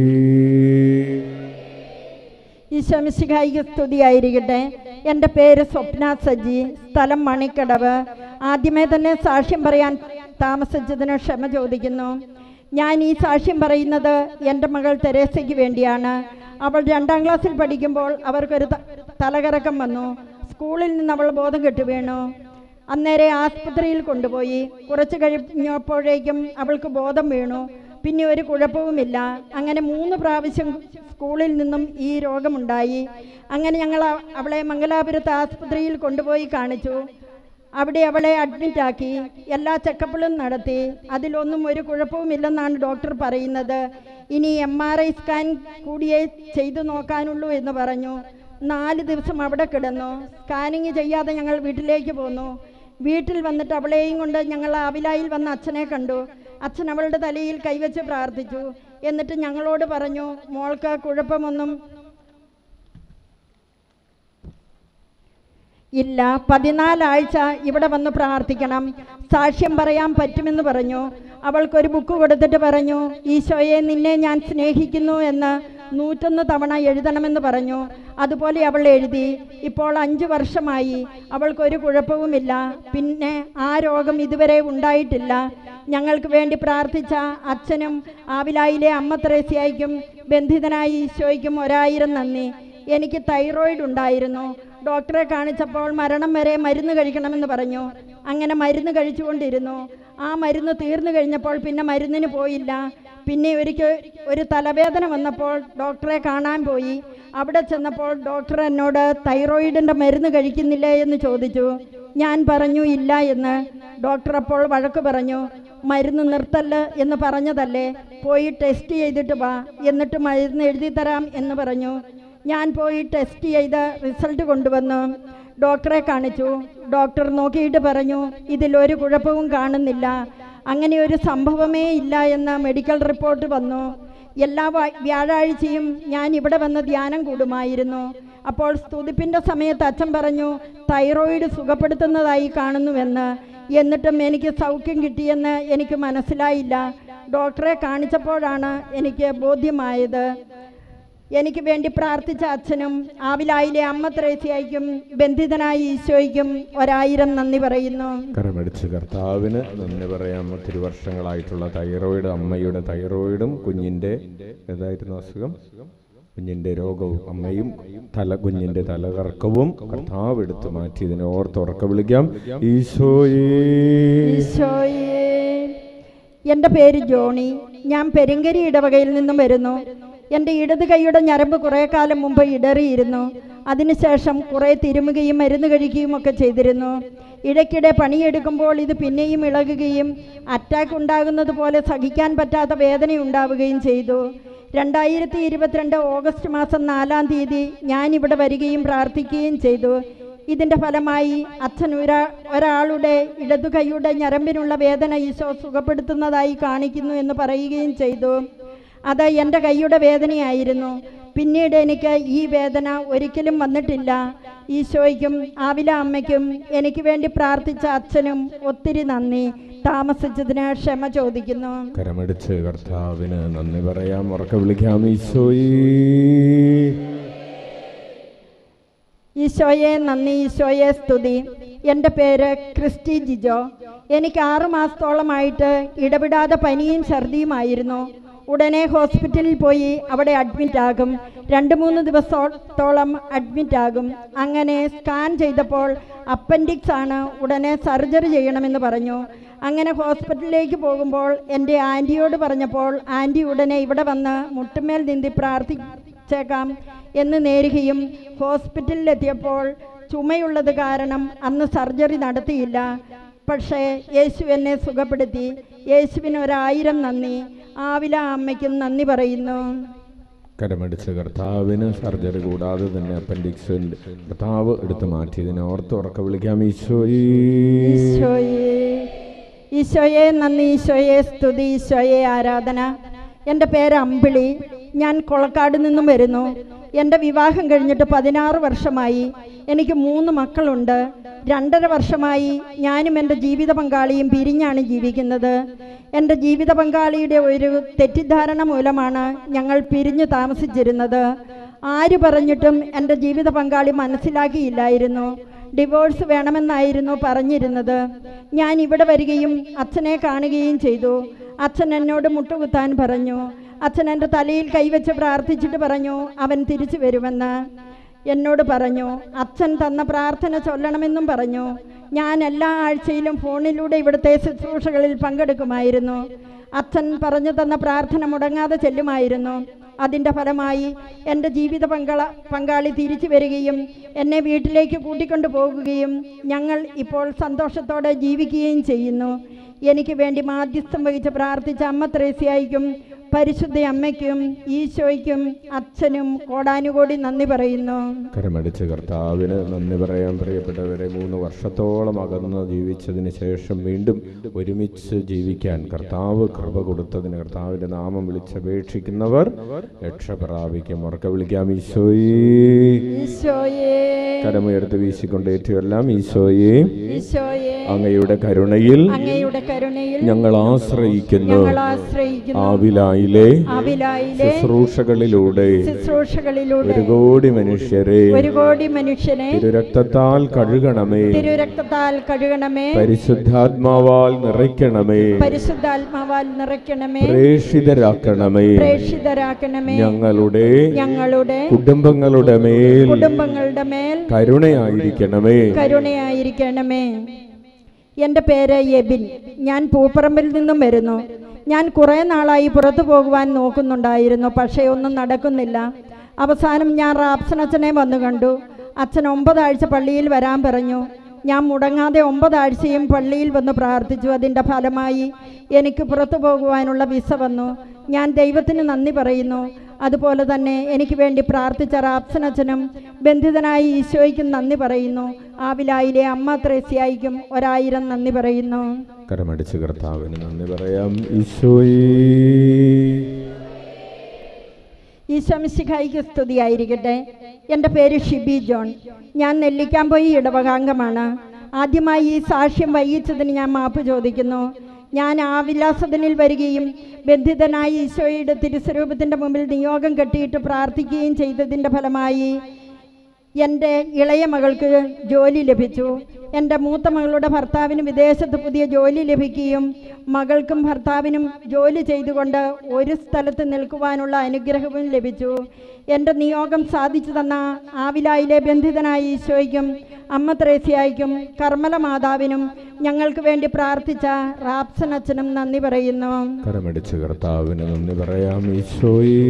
C: ഈശോ മിശിഹായിക്ക് സ്തുതിയായിരിക്കട്ടെ എൻ്റെ പേര് സ്വപ്ന സജി സ്ഥലം മണിക്കടവ് ആദ്യമേ തന്നെ സാക്ഷ്യം പറയാൻ താമസിച്ചതിന് ക്ഷമ ചോദിക്കുന്നു ഞാൻ ഈ സാക്ഷ്യം പറയുന്നത് എൻ്റെ മകൾ തെരേസയ്ക്ക് വേണ്ടിയാണ് അവൾ രണ്ടാം ക്ലാസ്സിൽ പഠിക്കുമ്പോൾ അവർക്കൊരു ത- തലകറക്കം വന്നു സ്കൂളിൽ നിന്ന് അവൾ ബോധം കെട്ടു വീണു അന്നേരെ ആസ്പത്രിയിൽ കൊണ്ടുപോയി കുറച്ച് കഴിഞ്ഞപ്പോഴേക്കും അവൾക്ക് ബോധം വീണു പിന്നെ ഒരു കുഴപ്പവുമില്ല അങ്ങനെ മൂന്ന് പ്രാവശ്യം സ്കൂളിൽ നിന്നും ഈ രോഗമുണ്ടായി അങ്ങനെ ഞങ്ങൾ അ- അവളെ മംഗലാപുരത്ത് ആസ്പത്രിയിൽ കൊണ്ടുപോയി കാണിച്ചു അവിടെ അവളെ അഡ്മിറ്റാക്കി എല്ലാ ചെക്കപ്പുകളും നടത്തി അതിലൊന്നും ഒരു കുഴപ്പവുമില്ലെന്നാണ് ഡോക്ടർ പറയുന്നത് ഇനി എം ആർ ഐ സ്കാൻ കൂടിയേ ചെയ്തു നോക്കാനുള്ളൂ എന്ന് പറഞ്ഞു നാല് ദിവസം അവിടെ കിടന്നു സ്കാനിങ് ചെയ്യാതെ ഞങ്ങൾ വീട്ടിലേക്ക് പോന്നു വീട്ടിൽ വന്നിട്ട് അവളെയും കൊണ്ട് ഞങ്ങൾ ആവിലായിൽ വന്ന അച്ഛനെ കണ്ടു അച്ഛൻ അവളുടെ തലയിൽ കൈവച്ച് പ്രാർത്ഥിച്ചു എന്നിട്ട് ഞങ്ങളോട് പറഞ്ഞു മോൾക്ക് കുഴപ്പമൊന്നും ഇല്ല പതിനാലാഴ്ച ഇവിടെ വന്ന് പ്രാർത്ഥിക്കണം സാക്ഷ്യം പറയാൻ പറ്റുമെന്ന് പറഞ്ഞു അവൾക്കൊരു ബുക്ക് കൊടുത്തിട്ട് പറഞ്ഞു ഈശോയെ നിന്നെ ഞാൻ സ്നേഹിക്കുന്നു എന്ന് നൂറ്റൊന്ന് തവണ എഴുതണമെന്ന് പറഞ്ഞു അതുപോലെ അവൾ എഴുതി ഇപ്പോൾ അഞ്ച് വർഷമായി അവൾക്കൊരു കുഴപ്പവുമില്ല പിന്നെ ആ രോഗം ഇതുവരെ ഉണ്ടായിട്ടില്ല ഞങ്ങൾക്ക് വേണ്ടി പ്രാർത്ഥിച്ച അച്ഛനും ആവിലായിലെ അമ്മ ത്രേസ്യായിക്കും ബന്ധിതനായ ഈശോയ്ക്കും ഒരായിരം നന്ദി എനിക്ക് തൈറോയിഡ് ഉണ്ടായിരുന്നു ഡോക്ടറെ കാണിച്ചപ്പോൾ മരണം വരെ മരുന്ന് കഴിക്കണമെന്ന് പറഞ്ഞു അങ്ങനെ മരുന്ന് കഴിച്ചുകൊണ്ടിരുന്നു ആ മരുന്ന് തീർന്നു കഴിഞ്ഞപ്പോൾ പിന്നെ മരുന്നിന് പോയില്ല പിന്നെ ഒരിക്കൽ ഒരു തലവേദന വന്നപ്പോൾ ഡോക്ടറെ കാണാൻ പോയി അവിടെ ചെന്നപ്പോൾ ഡോക്ടർ എന്നോട് തൈറോയിഡിൻ്റെ മരുന്ന് കഴിക്കുന്നില്ലേ എന്ന് ചോദിച്ചു ഞാൻ പറഞ്ഞു ഇല്ല എന്ന് ഡോക്ടർ അപ്പോൾ വഴക്ക് പറഞ്ഞു മരുന്ന് നിർത്തല്ല എന്ന് പറഞ്ഞതല്ലേ പോയി ടെസ്റ്റ് ചെയ്തിട്ട് വാ എന്നിട്ട് മരുന്ന് എഴുതി തരാം എന്ന് പറഞ്ഞു ഞാൻ പോയി ടെസ്റ്റ് ചെയ്ത് റിസൾട്ട് കൊണ്ടുവന്നു ഡോക്ടറെ കാണിച്ചു ഡോക്ടർ നോക്കിയിട്ട് പറഞ്ഞു ഇതിലൊരു കുഴപ്പവും കാണുന്നില്ല അങ്ങനെ ഒരു സംഭവമേ ഇല്ല എന്ന് മെഡിക്കൽ റിപ്പോർട്ട് വന്നു എല്ലാ വാ- വ്യാഴാഴ്ചയും ഞാൻ ഇവിടെ വന്ന് ധ്യാനം കൂടുമായിരുന്നു അപ്പോൾ സ്തുതിപ്പിൻ്റെ സമയത്ത് അച്ഛൻ പറഞ്ഞു തൈറോയിഡ് സുഖപ്പെടുത്തുന്നതായി കാണുന്നുവെന്ന് എന്നിട്ടും എനിക്ക് സൗഖ്യം കിട്ടിയെന്ന് എനിക്ക് മനസ്സിലായില്ല ഡോക്ടറെ കാണിച്ചപ്പോഴാണ് എനിക്ക് ബോധ്യമായത് എനിക്ക് വേണ്ടി പ്രാർത്ഥിച്ച അച്ഛനും ആവിലായിലെ അമ്മ ത്രേസ്യായിക്കും ബന്ധിതനായ ഈശോയ്ക്കും ഒരായിരം നന്ദി പറയുന്നു
A: കരമടിച്ച് കർത്താവിന് നന്ദി പറയാം ഒത്തിരി വർഷങ്ങളായിട്ടുള്ള തൈറോയിഡ് അമ്മയുടെ തൈറോയിഡും കുഞ്ഞിൻ്റെ ഏതായിരുന്നു അസുഖം കുഞ്ഞിൻ്റെ രോഗവും അമ്മയും തല കുഞ്ഞിൻ്റെ തലകറക്കവും കർത്താവ് എടുത്തു മാറ്റി ഇതിനെ ഓർത്തുറക്ക വിളിക്കാം ഈശോയേ
C: ഈശോയേ എൻ്റെ പേര് ജോണി ഞാൻ പെരുങ്കരി ഇടവകയിൽ നിന്നും വരുന്നു എൻ്റെ ഇടത് കൈയുടെ ഞരമ്പ് കുറേ കാലം മുമ്പ് ഇടറിയിരുന്നു അതിനുശേഷം കുറേ തിരുമുകയും മരുന്ന് കഴിക്കുകയും ഒക്കെ ചെയ്തിരുന്നു ഇടയ്ക്കിടെ പണിയെടുക്കുമ്പോൾ ഇത് പിന്നെയും ഇളകുകയും അറ്റാക്ക് ഉണ്ടാകുന്നത് പോലെ സഹിക്കാൻ പറ്റാത്ത വേദന ഉണ്ടാവുകയും ചെയ്തു രണ്ടായിരത്തി ഇരുപത്തിരണ്ട് ഓഗസ്റ്റ് മാസം നാലാം തീയതി ഞാൻ ഇവിടെ വരികയും പ്രാർത്ഥിക്കുകയും ചെയ്തു ഇതിന്റെ ഫലമായി അച്ഛൻ ഒരാ ഒരാളുടെ ഇടതു കൈയുടെ ഞരമ്പിനുള്ള വേദന ഈശോ സുഖപ്പെടുത്തുന്നതായി കാണിക്കുന്നു എന്ന് പറയുകയും ചെയ്തു അത് എൻ്റെ കൈയുടെ വേദനയായിരുന്നു പിന്നീട് എനിക്ക് ഈ വേദന ഒരിക്കലും വന്നിട്ടില്ല ഈശോയ്ക്കും ആവില അമ്മയ്ക്കും എനിക്ക് വേണ്ടി പ്രാർത്ഥിച്ച അച്ഛനും ഒത്തിരി നന്ദി താമസിച്ചതിന് ക്ഷമ ചോദിക്കുന്നു
A: കരമടിച്ച് കർത്താവിന് നന്ദി പറയാം ഉറക്ക വിളിക്കാം ഈശോയേ
C: ഈശോയെ നന്ദി ഈശോയെ സ്തുതി എൻ്റെ പേര് ക്രിസ്റ്റി ജിജോ എനിക്ക് ആറു മാസത്തോളമായിട്ട് ഇടപെടാതെ പനിയും ഛർദിയുമായിരുന്നു ഉടനെ ഹോസ്പിറ്റലിൽ പോയി അവിടെ അഡ്മിറ്റ് ആകും രണ്ട് മൂന്ന് ദിവസത്തോളം അഡ്മിറ്റ് ആകും അങ്ങനെ സ്കാൻ ചെയ്തപ്പോൾ അപ്പൻഡിക്സ് ആണ് ഉടനെ സർജറി ചെയ്യണമെന്ന് പറഞ്ഞു അങ്ങനെ ഹോസ്പിറ്റലിലേക്ക് പോകുമ്പോൾ എൻ്റെ ആൻറ്റിയോട് പറഞ്ഞപ്പോൾ ആൻറ്റി ഉടനെ ഇവിടെ വന്ന് മുട്ടുമേൽ നീന്തി പ്രാർത്ഥിച്ചേക്കാം എന്ന് നേരുകയും ഹോസ്പിറ്റലിലെത്തിയപ്പോൾ ചുമയുള്ളത് കാരണം അന്ന് സർജറി നടത്തിയില്ല പക്ഷേ യേശു എന്നെ സുഖപ്പെടുത്തി യേശുവിന് ഒരായിരം നന്ദി ആവില അമ്മയ്ക്കും നന്ദി പറയുന്നു
A: കരമടിച്ച് കർത്താവിന് സർജറി കൂടാതെ തന്നെ അപ്പൻഡിക്സ് കർത്താവ് എടുത്തു മാറ്റിയതിനെ ഓർത്ത് ഉറക്ക വിളിക്കാം ഈശോയേ
C: ഈശോയെ ഈശോയെ നന്ദി ഈശോയെ സ്തുതി ഈശോയെ ആരാധന എൻ്റെ പേര് അമ്പിളി ഞാൻ കൊളക്കാട് നിന്നും വരുന്നു എൻ്റെ വിവാഹം കഴിഞ്ഞിട്ട് പതിനാറ് വർഷമായി എനിക്ക് മൂന്ന് മക്കളുണ്ട് രണ്ടര വർഷമായി ഞാനും എൻ്റെ ജീവിത പങ്കാളിയും പിരിഞ്ഞാണ് ജീവിക്കുന്നത് എൻ്റെ ജീവിത പങ്കാളിയുടെ ഒരു തെറ്റിദ്ധാരണ മൂലമാണ് ഞങ്ങൾ പിരിഞ്ഞു താമസിച്ചിരുന്നത് ആര് പറഞ്ഞിട്ടും എൻ്റെ ജീവിത പങ്കാളി മനസ്സിലാക്കിയില്ലായിരുന്നു ഡിവോഴ്സ് വേണമെന്നായിരുന്നു പറഞ്ഞിരുന്നത് ഞാൻ ഇവിടെ വരികയും അച്ഛനെ കാണുകയും ചെയ്തു അച്ഛൻ എന്നോട് മുട്ടുകുത്താൻ പറഞ്ഞു അച്ഛൻ എൻ്റെ തലയിൽ കൈവച്ച് പ്രാർത്ഥിച്ചിട്ട് പറഞ്ഞു അവൻ തിരിച്ചു വരുമെന്ന് എന്നോട് പറഞ്ഞു അച്ഛൻ തന്ന പ്രാർത്ഥന ചൊല്ലണമെന്നും പറഞ്ഞു ഞാൻ എല്ലാ ആഴ്ചയിലും ഫോണിലൂടെ ഇവിടുത്തെ ശുശ്രൂഷകളിൽ പങ്കെടുക്കുമായിരുന്നു അച്ഛൻ പറഞ്ഞു തന്ന പ്രാർത്ഥന മുടങ്ങാതെ ചെല്ലുമായിരുന്നു അതിൻ്റെ ഫലമായി എൻ്റെ ജീവിത പങ്കാള പങ്കാളി തിരിച്ചു വരികയും എന്നെ വീട്ടിലേക്ക് കൂട്ടിക്കൊണ്ടു പോകുകയും ഞങ്ങൾ ഇപ്പോൾ സന്തോഷത്തോടെ ജീവിക്കുകയും ചെയ്യുന്നു എനിക്ക് വേണ്ടി മാധ്യസ്ഥം വഹിച്ച് പ്രാർത്ഥിച്ച അമ്മ ത്രേസ്യായിക്കും പരിശുദ്ധ അമ്മയ്ക്കും ഈശോയ്ക്കും അച്ഛനും കോടാനുകോടി നന്ദി പറയുന്നു
A: കരമടിച്ച് കർത്താവിന് നന്ദി പറയാൻ പ്രിയപ്പെട്ടവരെ മൂന്ന് വർഷത്തോളം അകന്ന് ജീവിച്ചതിന് ശേഷം വീണ്ടും ഒരുമിച്ച് ജീവിക്കാൻ കർത്താവ് കൃപ കൊടുത്തതിന് കർത്താവിന്റെ നാമം വിളിച്ചപേക്ഷിക്കുന്നവർ രക്ഷ പ്രാപിക്കും ഉറക്കെ വിളിക്കാം ഈശോയേ
C: ഈശോയെ
A: കരമുയർത്ത് വീശിക്കൊണ്ട് ഏറ്റുമെല്ലാം ഈശോയെ
C: ഈശോയെ
A: അങ്ങയുടെ കരുണയിൽ
C: അങ്ങയുടെ കരുണയിൽ
A: ഞങ്ങൾ ആശ്രയിക്കുന്നു
C: ഞങ്ങൾ ആശ്രയിക്കുന്നു
A: ആവിലായിലെ
C: അവിലായിലെ
A: ശുശ്രൂഷകളിലൂടെ
C: ശുശ്രൂഷകളിലൂടെ
A: ഒരു കോടി മനുഷ്യരെ
C: ഒരു കോടി മനുഷ്യനെ
A: തിരുരക്തത്താൽ കഴുകണമേ
C: തിരുരക്തത്താൽ കഴുകണമേ
A: പരിശുദ്ധാത്മാവാൽ നിറയ്ക്കണമേ
C: പരിശുദ്ധാത്മാവാൽ നിറയ്ക്കണമേ
A: പ്രേഷിതരാക്കണമേ
C: പ്രേക്ഷിതരാക്കണമേ
A: ഞങ്ങളുടെ
C: ഞങ്ങളുടെ
A: കുടുംബങ്ങളുടെ മേൽ
C: കുടുംബങ്ങളുടെ മേൽ
A: കരുണയായിരിക്കണമേ
C: കരുണയായിരിക്കണമേ എൻ്റെ പേര് എബിൻ ഞാൻ പൂപ്പറമ്പിൽ നിന്നും വരുന്നു ഞാൻ കുറേ നാളായി പുറത്തു പോകുവാൻ നോക്കുന്നുണ്ടായിരുന്നു പക്ഷേ ഒന്നും നടക്കുന്നില്ല അവസാനം ഞാൻ റാപ്സനച്ഛനെ വന്നു കണ്ടു അച്ഛൻ ഒമ്പതാഴ്ച പള്ളിയിൽ വരാൻ പറഞ്ഞു ഞാൻ മുടങ്ങാതെ ഒമ്പതാഴ്ചയും പള്ളിയിൽ വന്ന് പ്രാർത്ഥിച്ചു അതിൻ്റെ ഫലമായി എനിക്ക് പുറത്തു പോകുവാനുള്ള വിസ വന്നു ഞാൻ ദൈവത്തിന് നന്ദി പറയുന്നു അതുപോലെ തന്നെ എനിക്ക് വേണ്ടി പ്രാർത്ഥിച്ച റാപ്സനച്ഛനും ബന്ധിതനായ ഈശോയ്ക്കും നന്ദി പറയുന്നു ആവിലായിലെ അമ്മ ത്രേസ്യായിക്കും ഒരായിരം നന്ദി പറയുന്നു
A: കരമടിച്ച് കർത്താവിന് നന്ദി പറയാം ഈശോയേ
C: ഈശോമിശിഖായിക്ക് സ്തുതിയായിരിക്കട്ടെ എൻ്റെ പേര് ഷിബി ജോൺ ഞാൻ നെല്ലിക്കാമ്പൊയി ഇടവകാംഗമാണ് ആദ്യമായി ഈ സാക്ഷ്യം വൈകിച്ചതിന് ഞാൻ മാപ്പ് ചോദിക്കുന്നു ഞാൻ ആ വിലാസത്തിനിൽ വരികയും ബന്ധിതനായ ഈശോയുടെ തിരുസ്വരൂപത്തിൻ്റെ മുമ്പിൽ നിയോഗം കെട്ടിയിട്ട് പ്രാർത്ഥിക്കുകയും ചെയ്തതിൻ്റെ ഫലമായി എൻ്റെ ഇളയ മകൾക്ക് ജോലി ലഭിച്ചു എൻ്റെ മൂത്ത മകളുടെ ഭർത്താവിന് വിദേശത്ത് പുതിയ ജോലി ലഭിക്കുകയും മകൾക്കും ഭർത്താവിനും ജോലി ചെയ്തുകൊണ്ട് ഒരു സ്ഥലത്ത് നിൽക്കുവാനുള്ള അനുഗ്രഹവും ലഭിച്ചു എൻ്റെ നിയോഗം സാധിച്ചു തന്ന ആവിലായിലെ ബന്ധിതനായ ഈശോയ്ക്കും അമ്മ ത്രേസ്യായിക്കും കർമ്മല മാതാവിനും ഞങ്ങൾക്ക് വേണ്ടി പ്രാർത്ഥിച്ച റാപ്സൻ അച്ഛനും നന്ദി പറയുന്നു
A: കരമടിച്ച് കർത്താവിന് നന്ദി പറയാം ഈശോയേ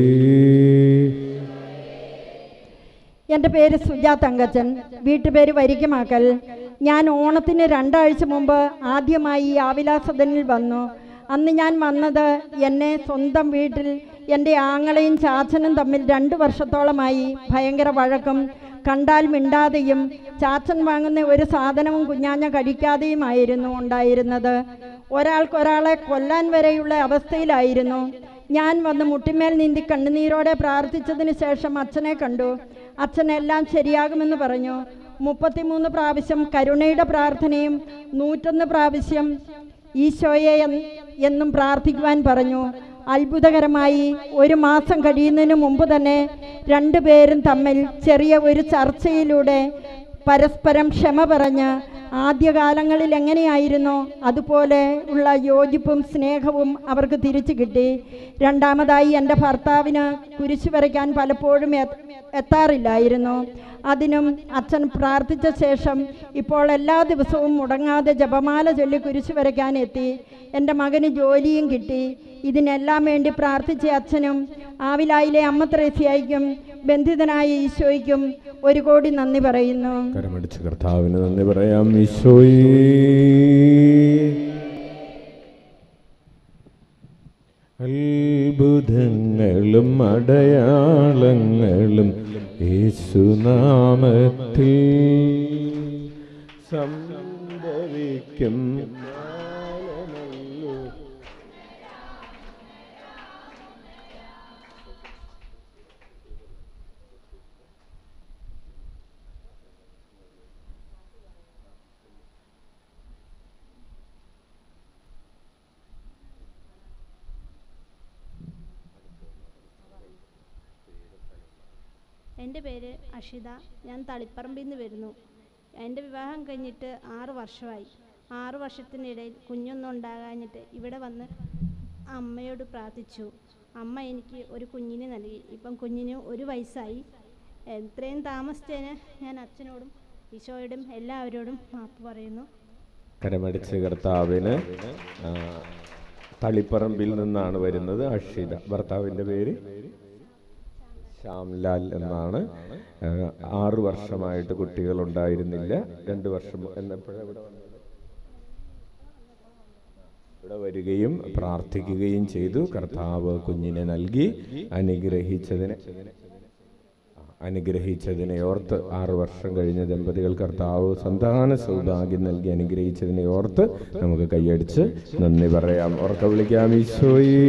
C: എൻ്റെ പേര് സുജാ തങ്കച്ചൻ വീട്ടുപേര് വരിക്കമാക്കൽ ഞാൻ ഓണത്തിന് രണ്ടാഴ്ച മുമ്പ് ആദ്യമായി ഈ ആവിലാസദനിൽ വന്നു അന്ന് ഞാൻ വന്നത് എന്നെ സ്വന്തം വീട്ടിൽ എൻ്റെ ആങ്ങളെയും ചാച്ചനും തമ്മിൽ രണ്ട് വർഷത്തോളമായി ഭയങ്കര വഴക്കും കണ്ടാൽ മിണ്ടാതെയും ചാച്ചൻ വാങ്ങുന്ന ഒരു സാധനവും കുഞ്ഞാഞ്ഞ കഴിക്കാതെയുമായിരുന്നു ഉണ്ടായിരുന്നത് ഒരാൾക്കൊരാളെ കൊല്ലാൻ വരെയുള്ള അവസ്ഥയിലായിരുന്നു ഞാൻ വന്ന് മുട്ടിമേൽ നീന്തി കണ്ണുനീരോടെ പ്രാർത്ഥിച്ചതിന് ശേഷം അച്ഛനെ കണ്ടു അച്ഛൻ എല്ലാം ശരിയാകുമെന്ന് പറഞ്ഞു മുപ്പത്തിമൂന്ന് പ്രാവശ്യം കരുണയുടെ പ്രാർത്ഥനയും നൂറ്റൊന്ന് പ്രാവശ്യം ഈശോയെ എന്ന് എന്നും പ്രാർത്ഥിക്കുവാൻ പറഞ്ഞു അത്ഭുതകരമായി ഒരു മാസം കഴിയുന്നതിന് മുമ്പ് തന്നെ രണ്ടുപേരും തമ്മിൽ ചെറിയ ഒരു ചർച്ചയിലൂടെ പരസ്പരം ക്ഷമ പറഞ്ഞ് ആദ്യകാലങ്ങളിൽ എങ്ങനെയായിരുന്നോ അതുപോലെ ഉള്ള യോജിപ്പും സ്നേഹവും അവർക്ക് തിരിച്ചു കിട്ടി രണ്ടാമതായി എൻ്റെ ഭർത്താവിന് കുരിശു വരയ്ക്കാൻ പലപ്പോഴും എ- എത്താറില്ലായിരുന്നു അതിനും അച്ഛൻ പ്രാർത്ഥിച്ച ശേഷം ഇപ്പോൾ എല്ലാ ദിവസവും മുടങ്ങാതെ ജപമാല ചൊല്ലി കുരിശു വരയ്ക്കാൻ എത്തി എൻ്റെ മകന് ജോലിയും കിട്ടി ഇതിനെല്ലാം വേണ്ടി പ്രാർത്ഥിച്ച അച്ഛനും ആവിലായിലെ അമ്മ ത്രേസ്യായിക്കും ബന്ധിതനായ ഈശോയ്ക്കും ഒരു കോടി നന്ദി പറയുന്നു
A: കരമടിച്ച് കർത്താവിന് നന്ദി പറയാം ഈശോയേ അത്ഭുതങ്ങളും അടയാളങ്ങളും യേശുനാമത്തിൽ സംഭവിക്കും
D: എൻ്റെ പേര് അഷിത ഞാൻ തളിപ്പറമ്പിൽ നിന്ന് വരുന്നു എൻ്റെ വിവാഹം കഴിഞ്ഞിട്ട് ആറ് വർഷമായി ആറ് വർഷത്തിനിടയിൽ കുഞ്ഞൊന്നും ഉണ്ടാകാഞ്ഞിട്ട് ഇവിടെ വന്ന് അമ്മയോട് പ്രാർത്ഥിച്ചു അമ്മ എനിക്ക് ഒരു കുഞ്ഞിനെ നൽകി ഇപ്പം കുഞ്ഞിന് ഒരു വയസ്സായി എത്രയും താമസിച്ചതിന് ഞാൻ അച്ഛനോടും ഈശോയോടും എല്ലാവരോടും മാപ്പ് പറയുന്നു
A: കരമടിച്ച് കർത്താവിന് ആ, തളിപ്പറമ്പിൽ നിന്നാണ് വരുന്നത് അക്ഷിത ഭർത്താവിൻ്റെ പേര് ശ്യാംലാൽ എന്നാണ് ആ, ആറ് വർഷമായിട്ട് കുട്ടികൾ ഉണ്ടായിരുന്നില്ല രണ്ട് വർഷം എന്നപ്പോഴാണ് ഇവിടെ വന്നത് ഇവിടെ വരികയും പ്രാർത്ഥിക്കുകയും ചെയ്തു കർത്താവ് കുഞ്ഞിനെ നൽകി അനുഗ്രഹിച്ചതിന് അനുഗ്രഹിച്ചതിനെ ഓർത്ത് ആറ് വർഷം കഴിഞ്ഞ ദമ്പതികൾ കർത്താവ് സന്താന സൗഭാഗ്യം നൽകി അനുഗ്രഹിച്ചതിനെ ഓർത്ത് നമുക്ക് കൈയടിച്ച് നന്ദി പറയാം ഓർക്ക വിളിക്കാം ഈശോയേ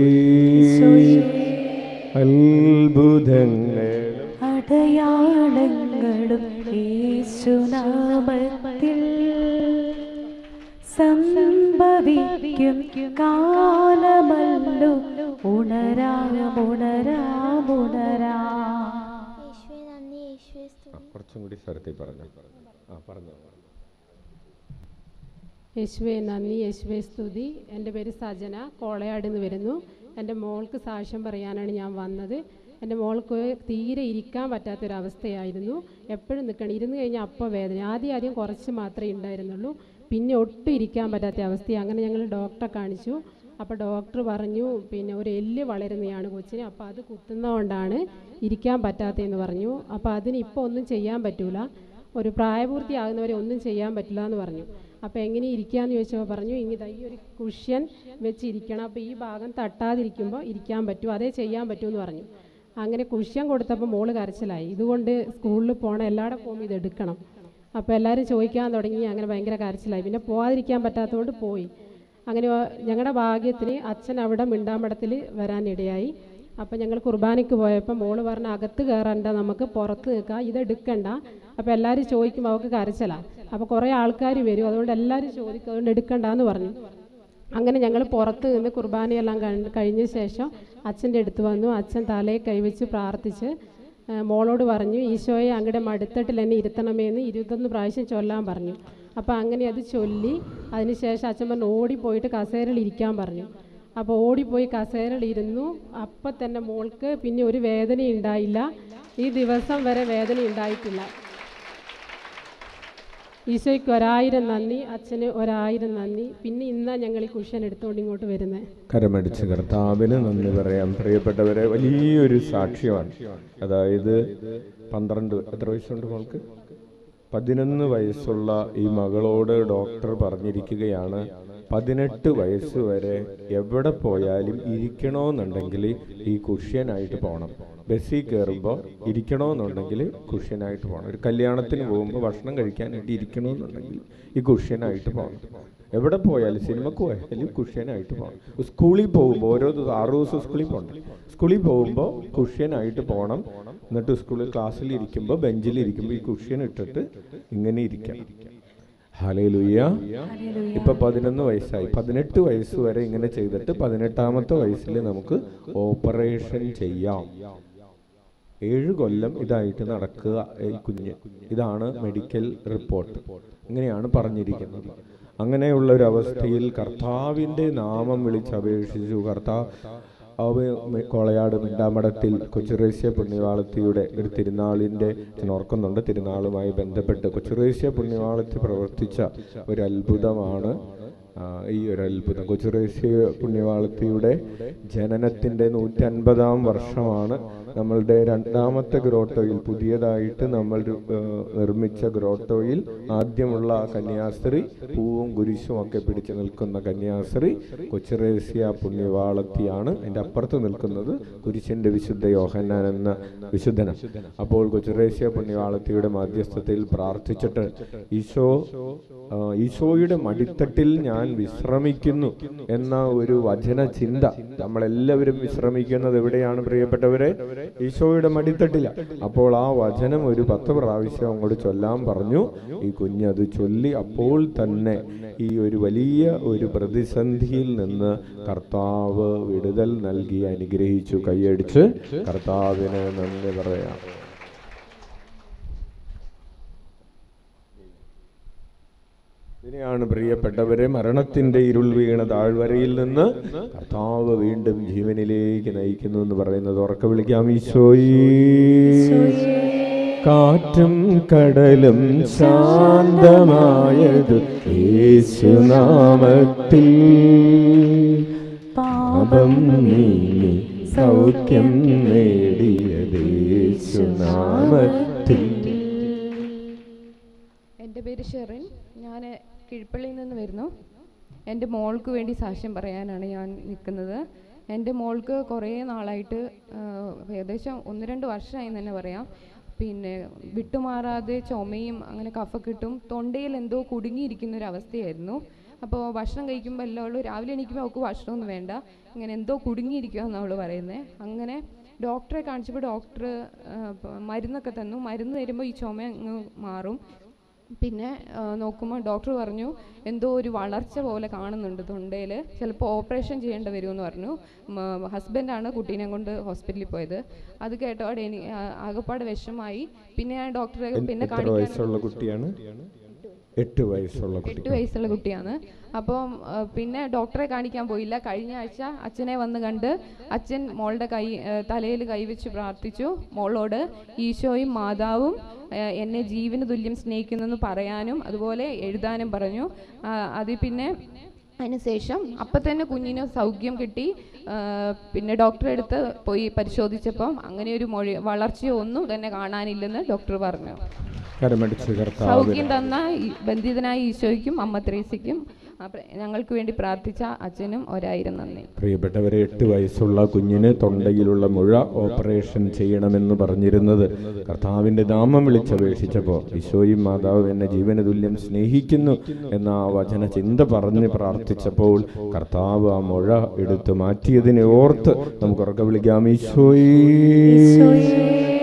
A: അത്ഭുതങ്ങൾ
B: അടയാളങ്ങളും യേശുനാമത്തിൽ സംഭവിക്കും ഉണരാം ഉണരാം ഉണരാം
E: യേശുവെ നന്ദി യേശുവെ സ്തുതി
A: കുറച്ചും കൂടി സ്വരത്തിൽ പറഞ്ഞു ആ പറഞ്ഞു
F: യേശുവെ നന്ദി യേശുവെ സ്തുതി എൻ്റെ പേര് സജന കോളയാട് നിന്ന് വരുന്നു എൻ്റെ മോൾക്ക് സാക്ഷ്യം പറയാനാണ് ഞാൻ വന്നത് എൻ്റെ മോൾക്ക് തീരെ ഇരിക്കാൻ പറ്റാത്തൊരവസ്ഥയായിരുന്നു എപ്പോഴും നിൽക്കണം ഇരുന്ന് കഴിഞ്ഞാൽ അപ്പോൾ വേദന ആദ്യം ആദ്യം കുറച്ച് മാത്രമേ ഉണ്ടായിരുന്നുള്ളൂ പിന്നെ ഒട്ടും ഇരിക്കാൻ പറ്റാത്ത അവസ്ഥ അങ്ങനെ ഞങ്ങൾ ഡോക്ടറെ കാണിച്ചു അപ്പോൾ ഡോക്ടർ പറഞ്ഞു പിന്നെ ഒരു എല്ല് വളരുന്നതാണ് കൊച്ചിന് അപ്പോൾ അത് കുത്തുന്നതുകൊണ്ടാണ് ഇരിക്കാൻ പറ്റാത്തതെന്ന് പറഞ്ഞു അപ്പോൾ അതിന് ഇപ്പോൾ ഒന്നും ചെയ്യാൻ പറ്റൂല ഒരു പ്രായപൂർത്തിയാകുന്നവരെ ഒന്നും ചെയ്യാൻ പറ്റില്ല എന്ന് പറഞ്ഞു അപ്പോൾ എങ്ങനെ ഇരിക്കാന്ന് ചോദിച്ചപ്പോൾ പറഞ്ഞു ഇങ്ങനെ ഈ ഒരു കുഷ്യൻ വെച്ച് ഇരിക്കണം അപ്പോൾ ഈ ഭാഗം തട്ടാതിരിക്കുമ്പോൾ ഇരിക്കാൻ പറ്റും അതേ ചെയ്യാൻ പറ്റുമെന്ന് പറഞ്ഞു അങ്ങനെ കുഷ്യൻ കൊടുത്തപ്പോൾ മോള് കരച്ചിലായി ഇതുകൊണ്ട് സ്കൂളിൽ പോകണം എല്ലാവിടെ പോകുമ്പോൾ ഇത് എടുക്കണം അപ്പോൾ എല്ലാവരും ചോദിക്കാൻ തുടങ്ങി അങ്ങനെ ഭയങ്കര കരച്ചിലായി പിന്നെ പോകാതിരിക്കാൻ പറ്റാത്തതുകൊണ്ട് പോയി അങ്ങനെ ഞങ്ങളുടെ ഭാഗ്യത്തിന് അച്ഛൻ അവിടെ മിണ്ടാമടത്തിൽ വരാനിടയായി അപ്പോൾ ഞങ്ങൾ കുർബാനയ്ക്ക് പോയപ്പോൾ മോള് പറഞ്ഞ അകത്ത് കയറണ്ട നമുക്ക് പുറത്ത് നിൽക്കാം ഇത് എടുക്കണ്ട അപ്പോൾ എല്ലാവരും ചോദിക്കും അവൾക്ക് കരച്ചിലാ അപ്പോൾ കുറേ ആൾക്കാർ വരും അതുകൊണ്ട് എല്ലാവരും ചോദിക്കും അതുകൊണ്ട് എടുക്കണ്ട എന്ന് പറഞ്ഞു അങ്ങനെ ഞങ്ങൾ പുറത്ത് നിന്ന് കുർബാനയെല്ലാം കണ്ട് കഴിഞ്ഞ ശേഷം അച്ഛൻ്റെ അടുത്ത് വന്നു അച്ഛൻ തലയെ കൈവച്ച് പ്രാർത്ഥിച്ച് ആ, മോളോട് പറഞ്ഞു ഈശോയെ അങ്ങയുടെ മടുത്തട്ടിൽ എന്നെ ഇരുത്തണമേന്ന് ഇരുപത്തൊന്ന് പ്രാവശ്യം ചൊല്ലാൻ പറഞ്ഞു അപ്പോൾ അങ്ങനെ അത് ചൊല്ലി അതിനുശേഷം അച്ഛൻ പറഞ്ഞു ഓടിപ്പോയിട്ട് കസേരയിൽ ഇരിക്കാൻ പറഞ്ഞു അപ്പോൾ ഓടിപ്പോയി കസേരയിൽ ഇരുന്നു അപ്പം തന്നെ മോൾക്ക് പിന്നെ ഒരു വേദന ഉണ്ടായില്ല ഈ ദിവസം വരെ വേദന ഉണ്ടായിട്ടില്ല ഈശോയ്ക്ക് ഒരായിരം നന്ദി അച്ഛന് ഒരായിരം നന്ദി പിന്നെ ഇന്നാ ഞങ്ങൾ ഈ കുഷൻ എടുത്തുകൊണ്ട് ഇങ്ങോട്ട് വരുന്നത്
A: കരമടിച്ച് കർത്താവിന് നന്ദി പറയാം പ്രിയപ്പെട്ടവരെ വലിയൊരു സാക്ഷ്യമാണ് അതായത് പന്ത്രണ്ട് എത്ര വയസ്സുണ്ട് മോൾക്ക് പതിനൊന്ന് വയസ്സുള്ള ഈ മകളോട് ഡോക്ടർ പറഞ്ഞിരിക്കുകയാണ് പതിനെട്ട് വയസ്സ് വരെ എവിടെ പോയാലും ഇരിക്കണമെന്നുണ്ടെങ്കിൽ ഈ കുഷ്യനായിട്ട് പോകണം ബസ്സിൽ കയറുമ്പോൾ ഇരിക്കണമെന്നുണ്ടെങ്കിൽ കുഷ്യനായിട്ട് പോകണം ഒരു കല്യാണത്തിന് പോകുമ്പോൾ ഭക്ഷണം കഴിക്കാനായിട്ട് ഇരിക്കണമെന്നുണ്ടെങ്കിൽ ഈ കുഷ്യനായിട്ട് പോകണം എവിടെ പോയാലും സിനിമക്ക് പോയാലും കുഷ്യനായിട്ട് പോകണം സ്കൂളിൽ പോകുമ്പോൾ ഓരോ ദിവസം ആറ് ദിവസം സ്കൂളിൽ പോകണം സ്കൂളിൽ പോകുമ്പോൾ കുഷ്യനായിട്ട് പോകണം എന്നിട്ട് സ്കൂളിൽ ക്ലാസ്സിൽ ഇരിക്കുമ്പോൾ ബെഞ്ചിൽ ഇരിക്കുമ്പോൾ ഈ കുഷ്യൻ ഇട്ടിട്ട് ഇങ്ങനെ ഇരിക്കണം ഹലേലുയ്യ ഇപ്പൊ പതിനൊന്ന് വയസ്സായി പതിനെട്ട് വയസ്സ് വരെ ഇങ്ങനെ ചെയ്തിട്ട് പതിനെട്ടാമത്തെ വയസ്സിൽ നമുക്ക് ഓപ്പറേഷൻ ചെയ്യാം ഏഴ് കൊല്ലം ഇതായിട്ട് നടക്കുക ഈ കുഞ്ഞ് ഇതാണ് മെഡിക്കൽ റിപ്പോർട്ട് ഇങ്ങനെയാണ് പറഞ്ഞിരിക്കുന്നത് അങ്ങനെയുള്ള ഒരു അവസ്ഥയിൽ കർത്താവിൻ്റെ നാമം വിളിച്ചപേക്ഷിച്ചു കർത്താവ് അവ കോളയാട് മിണ്ടാമടത്തിൽ കൊച്ചുറേസ്യ പുണ്യവാളത്തിയുടെ ഒരു തിരുനാളിൻ്റെ ഞാൻ ഓർക്കുന്നുണ്ട് തിരുനാളുമായി ബന്ധപ്പെട്ട് കൊച്ചുറേസ്യ പുണ്യവാളത്തി പ്രവർത്തിച്ച ഒരു അത്ഭുതമാണ് ആ, ഈ ഒരു അത്ഭുതം കൊച്ചുറേസ്യ പുണ്യവാളത്തിയുടെ ജനനത്തിൻ്റെ നൂറ്റൻപതാം വർഷമാണ് നമ്മളുടെ രണ്ടാമത്തെ ഗ്രോട്ടോയിൽ പുതിയതായിട്ട് നമ്മൾ രു- ആ, നിർമ്മിച്ച ഗ്രോട്ടോയിൽ ആദ്യമുള്ള ആ കന്യാസ്ത്രീ പൂവും കുരിശും ഒക്കെ പിടിച്ചു നിൽക്കുന്ന കന്യാസ്ത്രീ കൊച്ചുറേസ്യ പുണ്യവാളത്തിയാണ് അതിൻ്റെ അപ്പുറത്ത് നിൽക്കുന്നത് കുരിശിൻ്റെ വിശുദ്ധ യോഹന്നാൻ എന്ന വിശുദ്ധനം അപ്പോൾ കൊച്ചുറേസ്യ പുണ്യവാളത്തിയുടെ മാധ്യസ്ഥതയിൽ പ്രാർത്ഥിച്ചിട്ട് ഈശോ ആ, ഈശോയുടെ മടിത്തട്ടിൽ ഞാൻ വിശ്രമിക്കുന്നു എന്ന ഒരു വചന ചിന്ത നമ്മളെല്ലാവരും വിശ്രമിക്കുന്നത് എവിടെയാണ് പ്രിയപ്പെട്ടവരെ ഈശോയുടെ മടിത്തട്ടില അപ്പോൾ ആ വചനം ഒരു പത്ത് പ്രാവശ്യം അങ്ങോട്ട് ചൊല്ലാൻ പറഞ്ഞു ഈ കുഞ്ഞത് ചൊല്ലി അപ്പോൾ തന്നെ ഈ ഒരു വലിയ ഒരു പ്രതിസന്ധിയിൽ നിന്ന് കർത്താവ് വിടുതൽ നൽകി അനുഗ്രഹിച്ചു കൈയടിച്ച് കർത്താവിന് നന്ദി പറയാം ഇതിനെയാണ് പ്രിയപ്പെട്ടവരെ മരണത്തിന്റെ ഇരുൾ വീണ താഴ്വരയിൽ നിന്ന് കർത്താവ് വീണ്ടും ജീവനിലേക്ക് നയിക്കുന്നു എന്ന് പറയുന്നത് ഉറക്കെ വിളിക്കാം ഈശോയേ കാറ്റും കടലും ശാന്തമായത് യേശുനാമത്തിൽ പാപം നീങ്ങി സൗഖ്യം നേടിയത് യേശുനാമത്തിൽ
G: എൻ്റെ പേര് ഷെറിൻ ഞാൻ കിഴ്പ്പള്ളിയിൽ നിന്ന് വരുന്നു എൻ്റെ മോൾക്ക് വേണ്ടി സാക്ഷ്യം പറയാനാണ് ഞാൻ നിൽക്കുന്നത് എൻ്റെ മോൾക്ക് കുറേ നാളായിട്ട് ആ, ഏകദേശം ഒന്ന് രണ്ട് വർഷമായി എന്ന് തന്നെ പറയാം പിന്നെ വിട്ടുമാറാതെ ചുമയും അങ്ങനെ കഫക്കെട്ടും തൊണ്ടയിൽ എന്തോ കുടുങ്ങിയിരിക്കുന്ന ഒരു അവസ്ഥയായിരുന്നു അപ്പോൾ ഭക്ഷണം കഴിക്കുമ്പോൾ എല്ലാം അവൾ രാവിലെ എണീക്കുമ്പോൾ അവൾക്ക് ഭക്ഷണമൊന്നും വേണ്ട ഇങ്ങനെ എന്തോ കുടുങ്ങിയിരിക്കുക എന്നാണ് അവൾ പറയുന്നത് അങ്ങനെ ഡോക്ടറെ കാണിച്ചപ്പോൾ ഡോക്ടർ മരുന്നൊക്കെ തന്നു മരുന്ന് തരുമ്പോൾ ഈ ചുമ അങ്ങ് മാറും പിന്നെ നോക്കുമ്പോൾ ഡോക്ടർ പറഞ്ഞു എന്തോ ഒരു വളർച്ച പോലെ കാണുന്നുണ്ട് തൊണ്ടയിൽ ചിലപ്പോൾ ഓപ്പറേഷൻ ചെയ്യേണ്ടി വരുമെന്ന് പറഞ്ഞു ഹസ്ബൻഡാണ് കുട്ടീനെ കൊണ്ട് ഹോസ്പിറ്റലിൽ പോയത് അത് കേട്ടപാടെ എനിക്ക് ആകെപ്പാടെ വിഷമായി പിന്നെ ഞാൻ ഡോക്ടറെ പിന്നെ
A: എത്ര
G: കാണിക്കാൻ
A: വയസ്സുള്ള കുട്ടിയാണ് എട്ട് വയസ്സുള്ള കുട്ടി
G: എട്ട് വയസ്സുള്ള കുട്ടിയാണ് അപ്പം ആ, പിന്നെ ഡോക്ടറെ കാണിക്കാൻ പോയില്ല കഴിഞ്ഞ ആഴ്ച അച്ഛനെ വന്ന് കണ്ട് അച്ഛൻ മോളുടെ കൈ തലയിൽ കൈവച്ച് പ്രാർത്ഥിച്ചു മോളോട് ഈശോയും മാതാവും ആ, എന്നെ ജീവന് തുല്യം സ്നേഹിക്കുന്നെന്ന് പറയാനും അതുപോലെ എഴുതാനും പറഞ്ഞു ആ, അതിൽ പിന്നെ അതിനുശേഷം അപ്പം തന്നെ കുഞ്ഞിന് സൗഖ്യം കിട്ടി ആ, പിന്നെ ഡോക്ടറെ അടുത്ത് പോയി പരിശോധിച്ചപ്പം അങ്ങനെ ഒരു മൊഴി വളർച്ചയോ ഒന്നും തന്നെ കാണാനില്ലെന്ന് ഡോക്ടർ പറഞ്ഞു
A: കരമടിച്ച് കർത്താവിന്
G: സൗഖ്യം തന്ന ഈ ബന്ധിതനായ ഈശോയ്ക്കും അമ്മ ത്രേസ്യയ്ക്കും ആ പ്ര- ഞങ്ങൾക്ക് വേണ്ടി പ്രാർത്ഥിച്ച അച്ഛനും ഒരായിരം നന്ദി
A: പ്രിയപ്പെട്ടവരെ എട്ട് വയസ്സുള്ള കുഞ്ഞിന് തൊണ്ടയിലുള്ള മുഴ ഓപ്പറേഷൻ ചെയ്യണമെന്ന് പറഞ്ഞിരുന്നത് കർത്താവിന്റെ നാമം വിളിച്ചപേക്ഷിച്ചപ്പോൾ ഈശോയും മാതാവ് എന്നെ ജീവന തുല്യം സ്നേഹിക്കുന്നു എന്ന ആ വചന ചിന്ത പറഞ്ഞ് പ്രാർത്ഥിച്ചപ്പോൾ കർത്താവ് ആ മുഴ എടുത്തു മാറ്റിയതിനെ ഓർത്ത് നമുക്ക് ഉറക്കെ വിളിക്കാം ഈശോയേ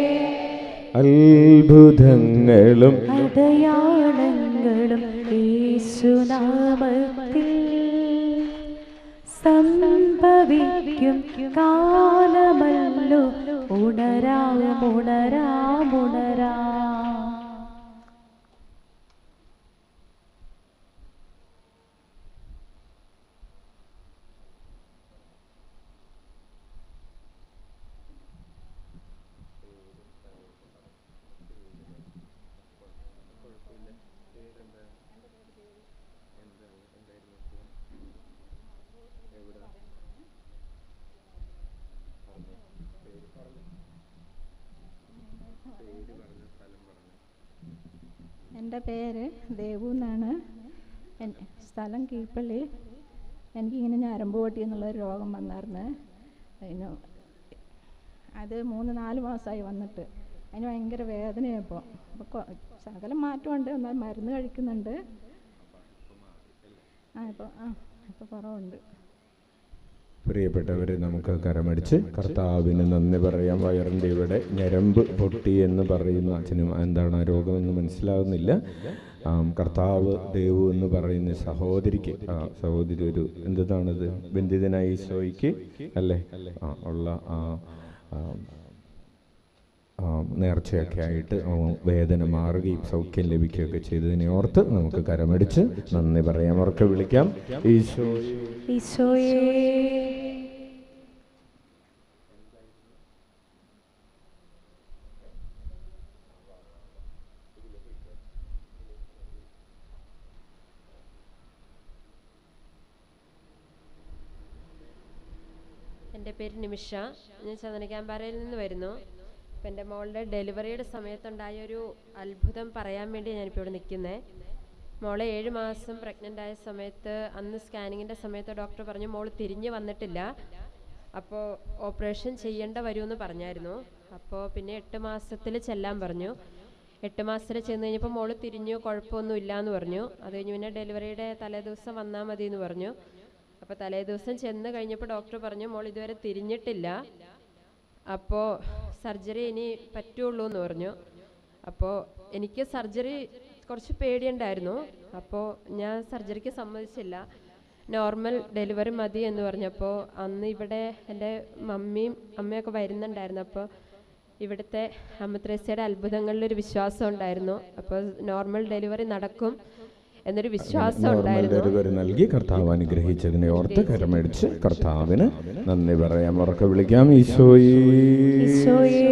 A: അത്ഭുതങ്ങളും
B: അടയാളങ്ങളും യേശുനാമത്തിൽ സംഭവിക്കും കാലമല്ലോ ഉണരാം ഉണരാം ഉണരാം
H: എൻ്റെ പേര് ദേവു എന്നാണ് എൻ- സ്ഥലം കീഴ്പള്ളി എനിക്കിങ്ങനെ ഞരമ്പ് പൊട്ടി എന്നുള്ളൊരു രോഗം വന്നായിരുന്നു അതിന് അത് മൂന്ന് നാല് മാസമായി വന്നിട്ട് അതിന് ഭയങ്കര വേദനയാണ് ഇപ്പോൾ അപ്പോൾ ശകലം മാറ്റമുണ്ട് എന്നാൽ മരുന്ന് കഴിക്കുന്നുണ്ട് ആ ഇപ്പോൾ ആ ഇപ്പോൾ കുറവുണ്ട്
A: പ്രിയപ്പെട്ടവരെ നമുക്ക് കരമടിച്ച് കർത്താവിന് നന്ദി പറയാം വയറിൻ്റെ ഇവിടെ ഞരമ്പ് പൊട്ടി എന്ന് പറയുന്ന അച്ഛനും എന്താണ് ആ രോഗമെന്ന് മനസ്സിലാകുന്നില്ല ആം, കർത്താവ് ദേവു എന്ന് പറയുന്ന സഹോദരിക്ക് ആ സഹോദരി ഒരു എന്താണിത് ബന്ധിതനായ ഈശോയ്ക്ക് അല്ലേ ആ ഉള്ള ആ ആ, ആ, നേർച്ചയൊക്കെ ആയിട്ട് ആ വേദന മാറുകയും സൗഖ്യം ലഭിക്കുകയൊക്കെ ചെയ്തതിനെ ഓർത്ത് നമുക്ക് കരമടിച്ച് നന്ദി പറയാം അവർക്ക് വിളിക്കാം ഈശോ
B: ഈശോയേ
I: എൻ്റെ പേര് നിമിഷ ഞാൻ ചന്ദനക്കാമ്പാറയിൽ നിന്ന് വരുന്നു അപ്പം എൻ്റെ മോളുടെ ഡെലിവറിയുടെ സമയത്തുണ്ടായ ഒരു അത്ഭുതം പറയാൻ വേണ്ടി ഞാനിപ്പോൾ ഇവിടെ നിൽക്കുന്നത് മോളെ ഏഴ് മാസം പ്രഗ്നൻ്റ് ആയ സമയത്ത് അന്ന് സ്കാനിങ്ങിൻ്റെ സമയത്ത് ഡോക്ടർ പറഞ്ഞു മോൾ തിരിഞ്ഞ് വന്നിട്ടില്ല അപ്പോൾ ഓപ്പറേഷൻ ചെയ്യേണ്ട വരുമെന്ന് പറഞ്ഞായിരുന്നു അപ്പോൾ പിന്നെ എട്ട് മാസത്തിൽ ചെല്ലാൻ പറഞ്ഞു എട്ട് മാസത്തിൽ ചെന്ന് കഴിഞ്ഞപ്പോൾ മോള് തിരിഞ്ഞു കുഴപ്പമൊന്നും ഇല്ല എന്ന് പറഞ്ഞു അത് കഴിഞ്ഞ് പിന്നെ ഡെലിവറിയുടെ തലേദിവസം വന്നാൽ മതി എന്ന് പറഞ്ഞു അപ്പോൾ തലേദിവസം ചെന്ന് കഴിഞ്ഞപ്പോൾ ഡോക്ടർ പറഞ്ഞു മോൾ ഇതുവരെ തിരിഞ്ഞിട്ടില്ല അപ്പോൾ സർജറി ഇനി പറ്റുള്ളൂ എന്ന് പറഞ്ഞു അപ്പോൾ എനിക്ക് സർജറി കുറച്ച് പേടിയുണ്ടായിരുന്നു അപ്പോൾ ഞാൻ സർജറിക്ക് സമ്മതിച്ചില്ല നോർമൽ ഡെലിവറി മതി എന്ന് പറഞ്ഞപ്പോൾ അന്ന് ഇവിടെ എൻ്റെ മമ്മിയും അമ്മയൊക്കെ വരുന്നുണ്ടായിരുന്നു അപ്പോൾ ഇവിടുത്തെ അമ്മത്രേസ്യയുടെ അത്ഭുതങ്ങളിലൊരു വിശ്വാസം ഉണ്ടായിരുന്നു അപ്പോൾ നോർമൽ ഡെലിവറി നടക്കും എന്നൊരു വിശ്വാസം
A: നോർമൽ
I: ഉണ്ടായിരുന്നു
A: ഡെലിവറി നൽകി കർത്താവ് അനുഗ്രഹിച്ചതിനെ ഓർത്ത് കരമടിച്ച് കർത്താവിന് നന്ദി പറയാം ഉറക്കെ വിളിക്കാം ഈശോയേ
B: ഈശോയേ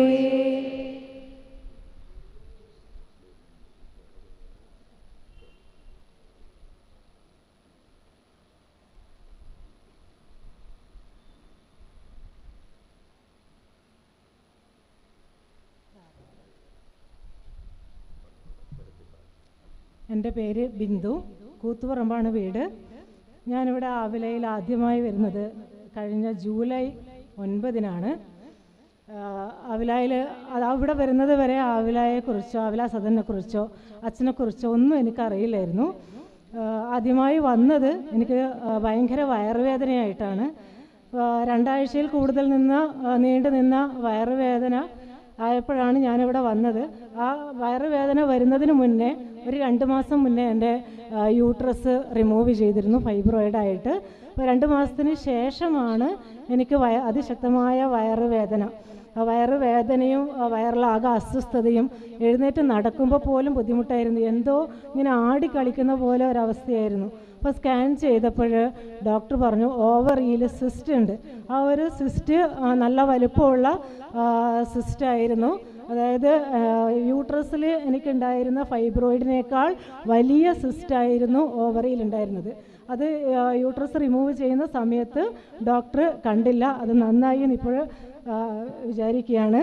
J: എൻ്റെ പേര് ബിന്ദു കൂത്തുപറമ്പാണ് വീട് ഞാനിവിടെ ആവിലയിൽ ആദ്യമായി വരുന്നത് കഴിഞ്ഞ ജൂലൈ ഒൻപതിനാണ് ആവിലായിൽ അവിടെ വരുന്നത് വരെ ആവിലായെക്കുറിച്ചോ ആവില സദനെക്കുറിച്ചോ അച്ഛനെക്കുറിച്ചോ ഒന്നും എനിക്കറിയില്ലായിരുന്നു ആ, ആദ്യമായി വന്നത് എനിക്ക് ആ, ഭയങ്കര വയറുവേദനയായിട്ടാണ് ആ, രണ്ടാഴ്ചയിൽ കൂടുതൽ നിന്ന ആ, നീണ്ടു നിന്ന വയറുവേദന ആയപ്പോഴാണ് ഞാനിവിടെ വന്നത് ആ വയറുവേദന വരുന്നതിന് മുന്നേ ഒരു രണ്ട് മാസം മുന്നേ എൻ്റെ യൂട്രസ് റിമൂവ് ചെയ്തിരുന്നു ഫൈബ്രോയിഡായിട്ട് അപ്പോൾ രണ്ട് മാസത്തിന് ശേഷമാണ് എനിക്ക് വയ അതിശക്തമായ വയറുവേദന ആ വയറുവേദനയും ആ വയറിലാകെ അസ്വസ്ഥതയും എഴുന്നേറ്റ് നടക്കുമ്പോൾ പോലും ബുദ്ധിമുട്ടായിരുന്നു എന്തോ ഇങ്ങനെ ആടി കളിക്കുന്ന പോലെ ഒരവസ്ഥയായിരുന്നു അപ്പോൾ സ്കാൻ ചെയ്തപ്പോൾ ഡോക്ടർ പറഞ്ഞു ഓവറിയിൽ സിസ്റ്റ് ഉണ്ട് ആ ഒരു സിസ്റ്റ് നല്ല വലുപ്പമുള്ള സിസ്റ്റ് ആയിരുന്നു അതായത് യൂട്രസിൽ എനിക്കുണ്ടായിരുന്ന ഫൈബ്രോയിഡിനേക്കാൾ വലിയ സിസ്റ്റ് ആയിരുന്നു ഓവറിയിൽ ഉണ്ടായിരുന്നത് അത് യൂട്രസ് റിമൂവ് ചെയ്യുന്ന സമയത്ത് ഡോക്ടർ കണ്ടില്ല അത് നന്നായി ഇപ്പോൾ വിചാരിക്കുകയാണ്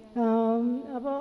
J: അപ്പോൾ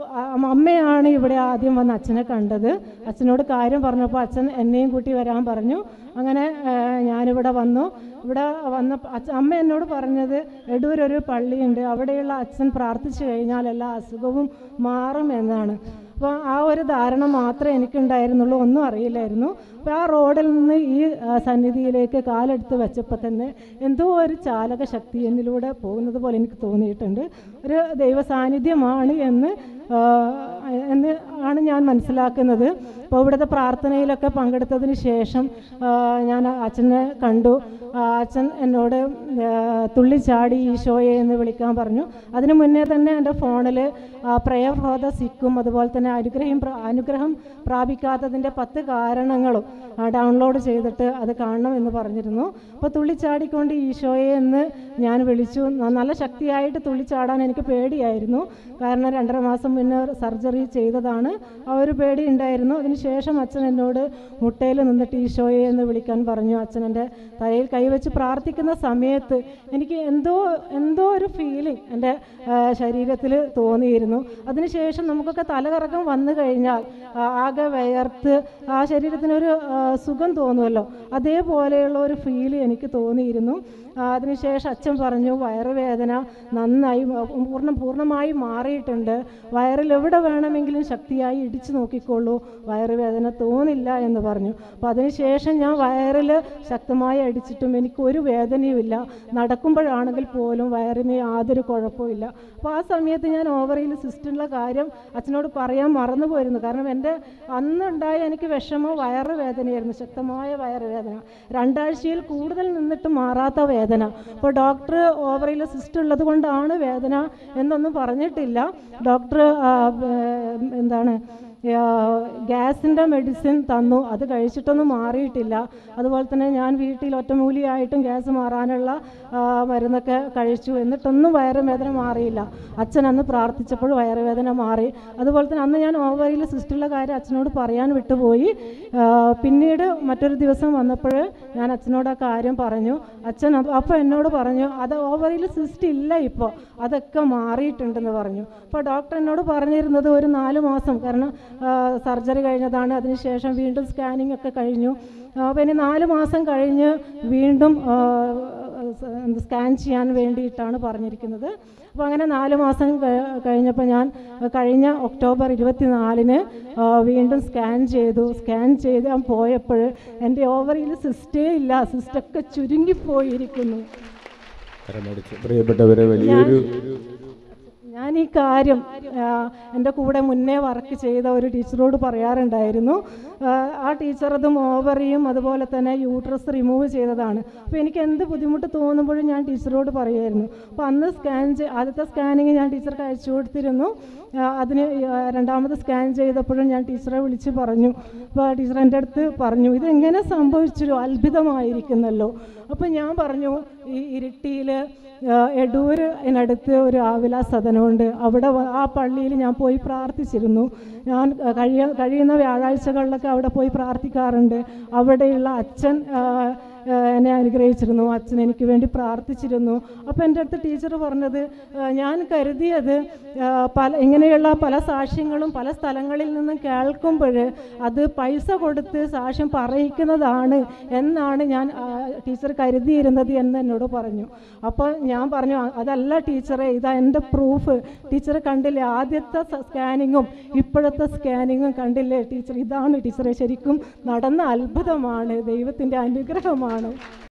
J: അമ്മയാണ് ഇവിടെ ആദ്യം വന്ന് അച്ഛനെ കണ്ടത് അച്ഛനോട് കാര്യം പറഞ്ഞപ്പോൾ അച്ഛൻ എന്നെയും കൂട്ടി വരാൻ പറഞ്ഞു അങ്ങനെ ആ, ഞാനിവിടെ വന്നു ഇവിടെ വന്ന അമ്മ എന്നോട് പറഞ്ഞത് എടൂരൊരു പള്ളിയുണ്ട് അവിടെയുള്ള അച്ഛൻ പ്രാർത്ഥിച്ചു കഴിഞ്ഞാൽ എല്ലാ അസുഖവും മാറും എന്നാണ് അപ്പോൾ ആ ഒരു ധാരണ മാത്രമേ എനിക്കുണ്ടായിരുന്നുള്ളൂ ഒന്നും അറിയില്ലായിരുന്നു അപ്പോൾ ആ റോഡിൽ നിന്ന് ഈ ആ, സന്നിധിയിലേക്ക് കാലെടുത്ത് വെച്ചപ്പോൾ തന്നെ എന്തോ ഒരു ചാലക ശക്തി എന്നിലൂടെ പോകുന്നത് പോലെ എനിക്ക് തോന്നിയിട്ടുണ്ട് ഒരു ദൈവ സാന്നിധ്യമാണ് എന്ന് ആ, എന്ന് ആണ് ഞാൻ മനസ്സിലാക്കുന്നത് അപ്പോൾ ഇവിടുത്തെ പ്രാർത്ഥനയിലൊക്കെ പങ്കെടുത്തതിന് ശേഷം ആ, ഞാൻ അച്ഛനെ കണ്ടു ആ, അച്ഛൻ എന്നോട് ആ, തുള്ളിച്ചാടി ഈശോയെ എന്ന് വിളിക്കാൻ പറഞ്ഞു അതിനു മുന്നേ തന്നെ എൻ്റെ ഫോണിൽ പ്രയർ ഫോർ ദ സിക്കും അതുപോലെ തന്നെ അനുഗ്രഹം പ്ര- അനുഗ്രഹം പ്രാപിക്കാത്തതിൻ്റെ പത്ത് കാരണങ്ങളും ഡൗൺലോഡ് ചെയ്തിട്ട് അത് കാണണം എന്ന് പറഞ്ഞിരുന്നു അപ്പോൾ തുള്ളിച്ചാടിക്കൊണ്ട് ഈശോയെ എന്ന് ഞാൻ വിളിച്ചു ന- നല്ല ശക്തിയായിട്ട് തുള്ളിച്ചാടാൻ എനിക്ക് പേടിയായിരുന്നു കാരണം രണ്ടര മാസം മുന്നേ സർജറി ചെയ്തതാണ് ആ ഒരു പേടി ഉണ്ടായിരുന്നു അതിനുശേഷം അച്ഛൻ എന്നോട് മുട്ടയിൽ നിന്നിട്ട് ഈശോയെ എന്ന് വിളിക്കാൻ പറഞ്ഞു അച്ഛൻ എൻ്റെ തലയിൽ കൈവച്ച് പ്രാർത്ഥിക്കുന്ന സമയത്ത് എനിക്ക് എന്തോ എന്തോ ഒരു ഫീലിംഗ് എൻ്റെ ശരീരത്തിൽ തോന്നിയിരുന്നു അതിനുശേഷം നമുക്കൊക്കെ തലകറക്കം വന്നു കഴിഞ്ഞാൽ ആ, ആകെ വിയർത്ത് ആ ശരീരത്തിനൊരു ആ, സുഖം തോന്നുമല്ലോ അതേപോലെയുള്ള ഒരു ഫീല് എനിക്ക് തോന്നിയിരുന്നു ആ, അതിനുശേഷം അച്ഛൻ പറഞ്ഞു വയറുവേദന നന്നായി മ- പൂർണ്ണ പൂർണ്ണമായി മാറിയിട്ടുണ്ട് വയറിൽ എവിടെ വേണമെങ്കിലും ശക്തിയായി ഇടിച്ചു നോക്കിക്കോളൂ വയറുവേദന തോന്നില്ല എന്ന് പറഞ്ഞു അപ്പോൾ അതിനുശേഷം ഞാൻ വയറിൽ ശക്തമായി അടിച്ചിട്ടും എനിക്ക് ഒരു വേദനയുമില്ല നടക്കുമ്പോഴാണെങ്കിൽ പോലും വയറിന് യാതൊരു കുഴപ്പമില്ല അപ്പോൾ ആ സമയത്ത് ഞാൻ ഓവറിയിൽ സിസ്റ്റുള്ള കാര്യം അച്ഛനോട് പറയാൻ മറന്നു പോയിരുന്നു കാരണം എൻ്റെ അന്നുണ്ടായ എനിക്ക് വിഷമം വയറുവേദനയായിരുന്നു ശക്തമായ വയറുവേദന രണ്ടാഴ്ചയിൽ കൂടുതൽ നിന്നിട്ട് മാറാത്ത വേദന അപ്പോൾ ഡോക്ടർ ഓവറിയിൽ സിസ്റ്റ് ഉള്ളത് കൊണ്ടാണ് വേദന എന്നൊന്നും പറഞ്ഞിട്ടില്ല ഡോക്ടർ എന്താണ് ഗ്യാസിൻ്റെ മെഡിസിൻ തന്നു അത് കഴിച്ചിട്ടൊന്നും മാറിയിട്ടില്ല അതുപോലെ തന്നെ ഞാൻ വീട്ടിൽ ഒറ്റമൂലിയായിട്ടും ഗ്യാസ് മാറാനുള്ള ആ, മരുന്നൊക്കെ കഴിച്ചു എന്നിട്ടൊന്നും വയറുവേദന മാറിയില്ല അച്ഛൻ അന്ന് പ്രാർത്ഥിച്ചപ്പോൾ വയറുവേദന മാറി അതുപോലെ തന്നെ അന്ന് ഞാൻ ഓവറിയിൽ സിസ്റ്റുള്ള കാര്യം അച്ഛനോട് പറയാൻ വിട്ടുപോയി ആ, പിന്നീട് മറ്റൊരു ദിവസം വന്നപ്പോൾ ഞാൻ അച്ഛനോട് ആ കാര്യം പറഞ്ഞു അച്ഛൻ അപ്പോൾ എന്നോട് പറഞ്ഞു അത് ഓവറിയിൽ സിസ്റ്റ് ഇല്ല ഇപ്പോൾ അതൊക്കെ മാറിയിട്ടുണ്ടെന്ന് പറഞ്ഞു അപ്പോൾ ഡോക്ടർ എന്നോട് പറഞ്ഞിരുന്നത് ഒരു നാല് മാസം കാരണം സർജറി കഴിഞ്ഞതാണ് അതിനുശേഷം വീണ്ടും സ്കാനിങ് ഒക്കെ കഴിഞ്ഞു അപ്പോൾ ഇനി നാല് മാസം കഴിഞ്ഞ് വീണ്ടും സ്കാൻ ചെയ്യാൻ വേണ്ടിയിട്ടാണ് പറഞ്ഞിരിക്കുന്നത് അപ്പോൾ അങ്ങനെ നാല് മാസം കഴി- കഴിഞ്ഞപ്പോൾ ഞാൻ കഴിഞ്ഞ ഒക്ടോബർ ഇരുപത്തിനാലിന് വീണ്ടും സ്കാൻ ചെയ്തു സ്കാൻ ചെയ്ത് ഞാൻ പോയപ്പോൾ എൻ്റെ ഓവറിയിൽ സിസ്റ്റേ ഇല്ല സിസ്റ്റൊക്കെ ചുരുങ്ങിപ്പോയിരിക്കുന്നു
A: കരമടിച്ച് പ്രിയപ്പെട്ടവരെ വലിയൊരു
J: ഞാൻ ഈ കാര്യം ആ, എൻ്റെ കൂടെ മുന്നേ വർക്ക് ചെയ്ത ഒരു ടീച്ചറോട് പറയാറുണ്ടായിരുന്നു ആ, ആ ടീച്ചർ അതും ഓവറിയും അതുപോലെ തന്നെ യൂട്രസ് റിമൂവ് ചെയ്തതാണ് അപ്പോൾ എനിക്ക് എന്ത് ബുദ്ധിമുട്ട് തോന്നുമ്പോഴും ഞാൻ ടീച്ചറോട് പറയുമായിരുന്നു അപ്പോൾ അന്ന് സ്കാൻ ചെയ് ആദ്യത്തെ സ്കാനിങ് ഞാൻ ടീച്ചർക്ക് അയച്ചു കൊടുത്തിരുന്നു ആ, അതിന് ആ, രണ്ടാമത് സ്കാൻ ചെയ്തപ്പോഴും ഞാൻ ടീച്ചറെ വിളിച്ച് പറഞ്ഞു അപ്പോൾ ടീച്ചർ എൻ്റെ അടുത്ത് പറഞ്ഞു ഇതെങ്ങനെ സംഭവിച്ചു അത്ഭുതമായിരിക്കുന്നല്ലോ അപ്പോൾ ഞാൻ പറഞ്ഞു ഈ ഇരിട്ടിയിൽ എടൂരിനടുത്ത് ഒരു ആവില സദനമുണ്ട് അവിടെ വ- ആ പള്ളിയിൽ ഞാൻ പോയി പ്രാർത്ഥിച്ചിരുന്നു ഞാൻ ആ, കഴിയ കഴിയുന്ന വ്യാഴാഴ്ചകളിലൊക്കെ അവിടെ പോയി പ്രാർത്ഥിക്കാറുണ്ട് അവിടെയുള്ള അച്ഛൻ ആ, ആ, എന്നെ അനുഗ്രഹിച്ചിരുന്നു അച്ഛൻ എനിക്ക് വേണ്ടി പ്രാർത്ഥിച്ചിരുന്നു അപ്പോൾ എൻ്റെ അടുത്ത് ടീച്ചർ പറഞ്ഞത് ആ, ഞാൻ കരുതിയത് ആ, പല ഇങ്ങനെയുള്ള പല സാക്ഷ്യങ്ങളും പല സ്ഥലങ്ങളിൽ നിന്നും കേൾക്കുമ്പോൾ അത് പൈസ കൊടുത്ത് സാക്ഷ്യം പറയിക്കുന്നതാണ് എന്നാണ് ഞാൻ ആ, ടീച്ചർ കരുതിയിരുന്നത് എന്ന് എന്നോട് പറഞ്ഞു അപ്പോൾ ഞാൻ പറഞ്ഞു "അ- അതല്ല ടീച്ചറെ ഇതാ എൻ്റെ പ്രൂഫ് ടീച്ചർ കണ്ടില്ലേ ആദ്യത്തെ സ്കാനിങ്ങും ഇപ്പോഴത്തെ സ്കാനിങ്ങും കണ്ടില്ലേ ടീച്ചർ ഇതാണ് ടീച്ചറെ ശരിക്കും നടന്ന അത്ഭുതമാണ് ദൈവത്തിൻ്റെ അനുഗ്രഹമാണ്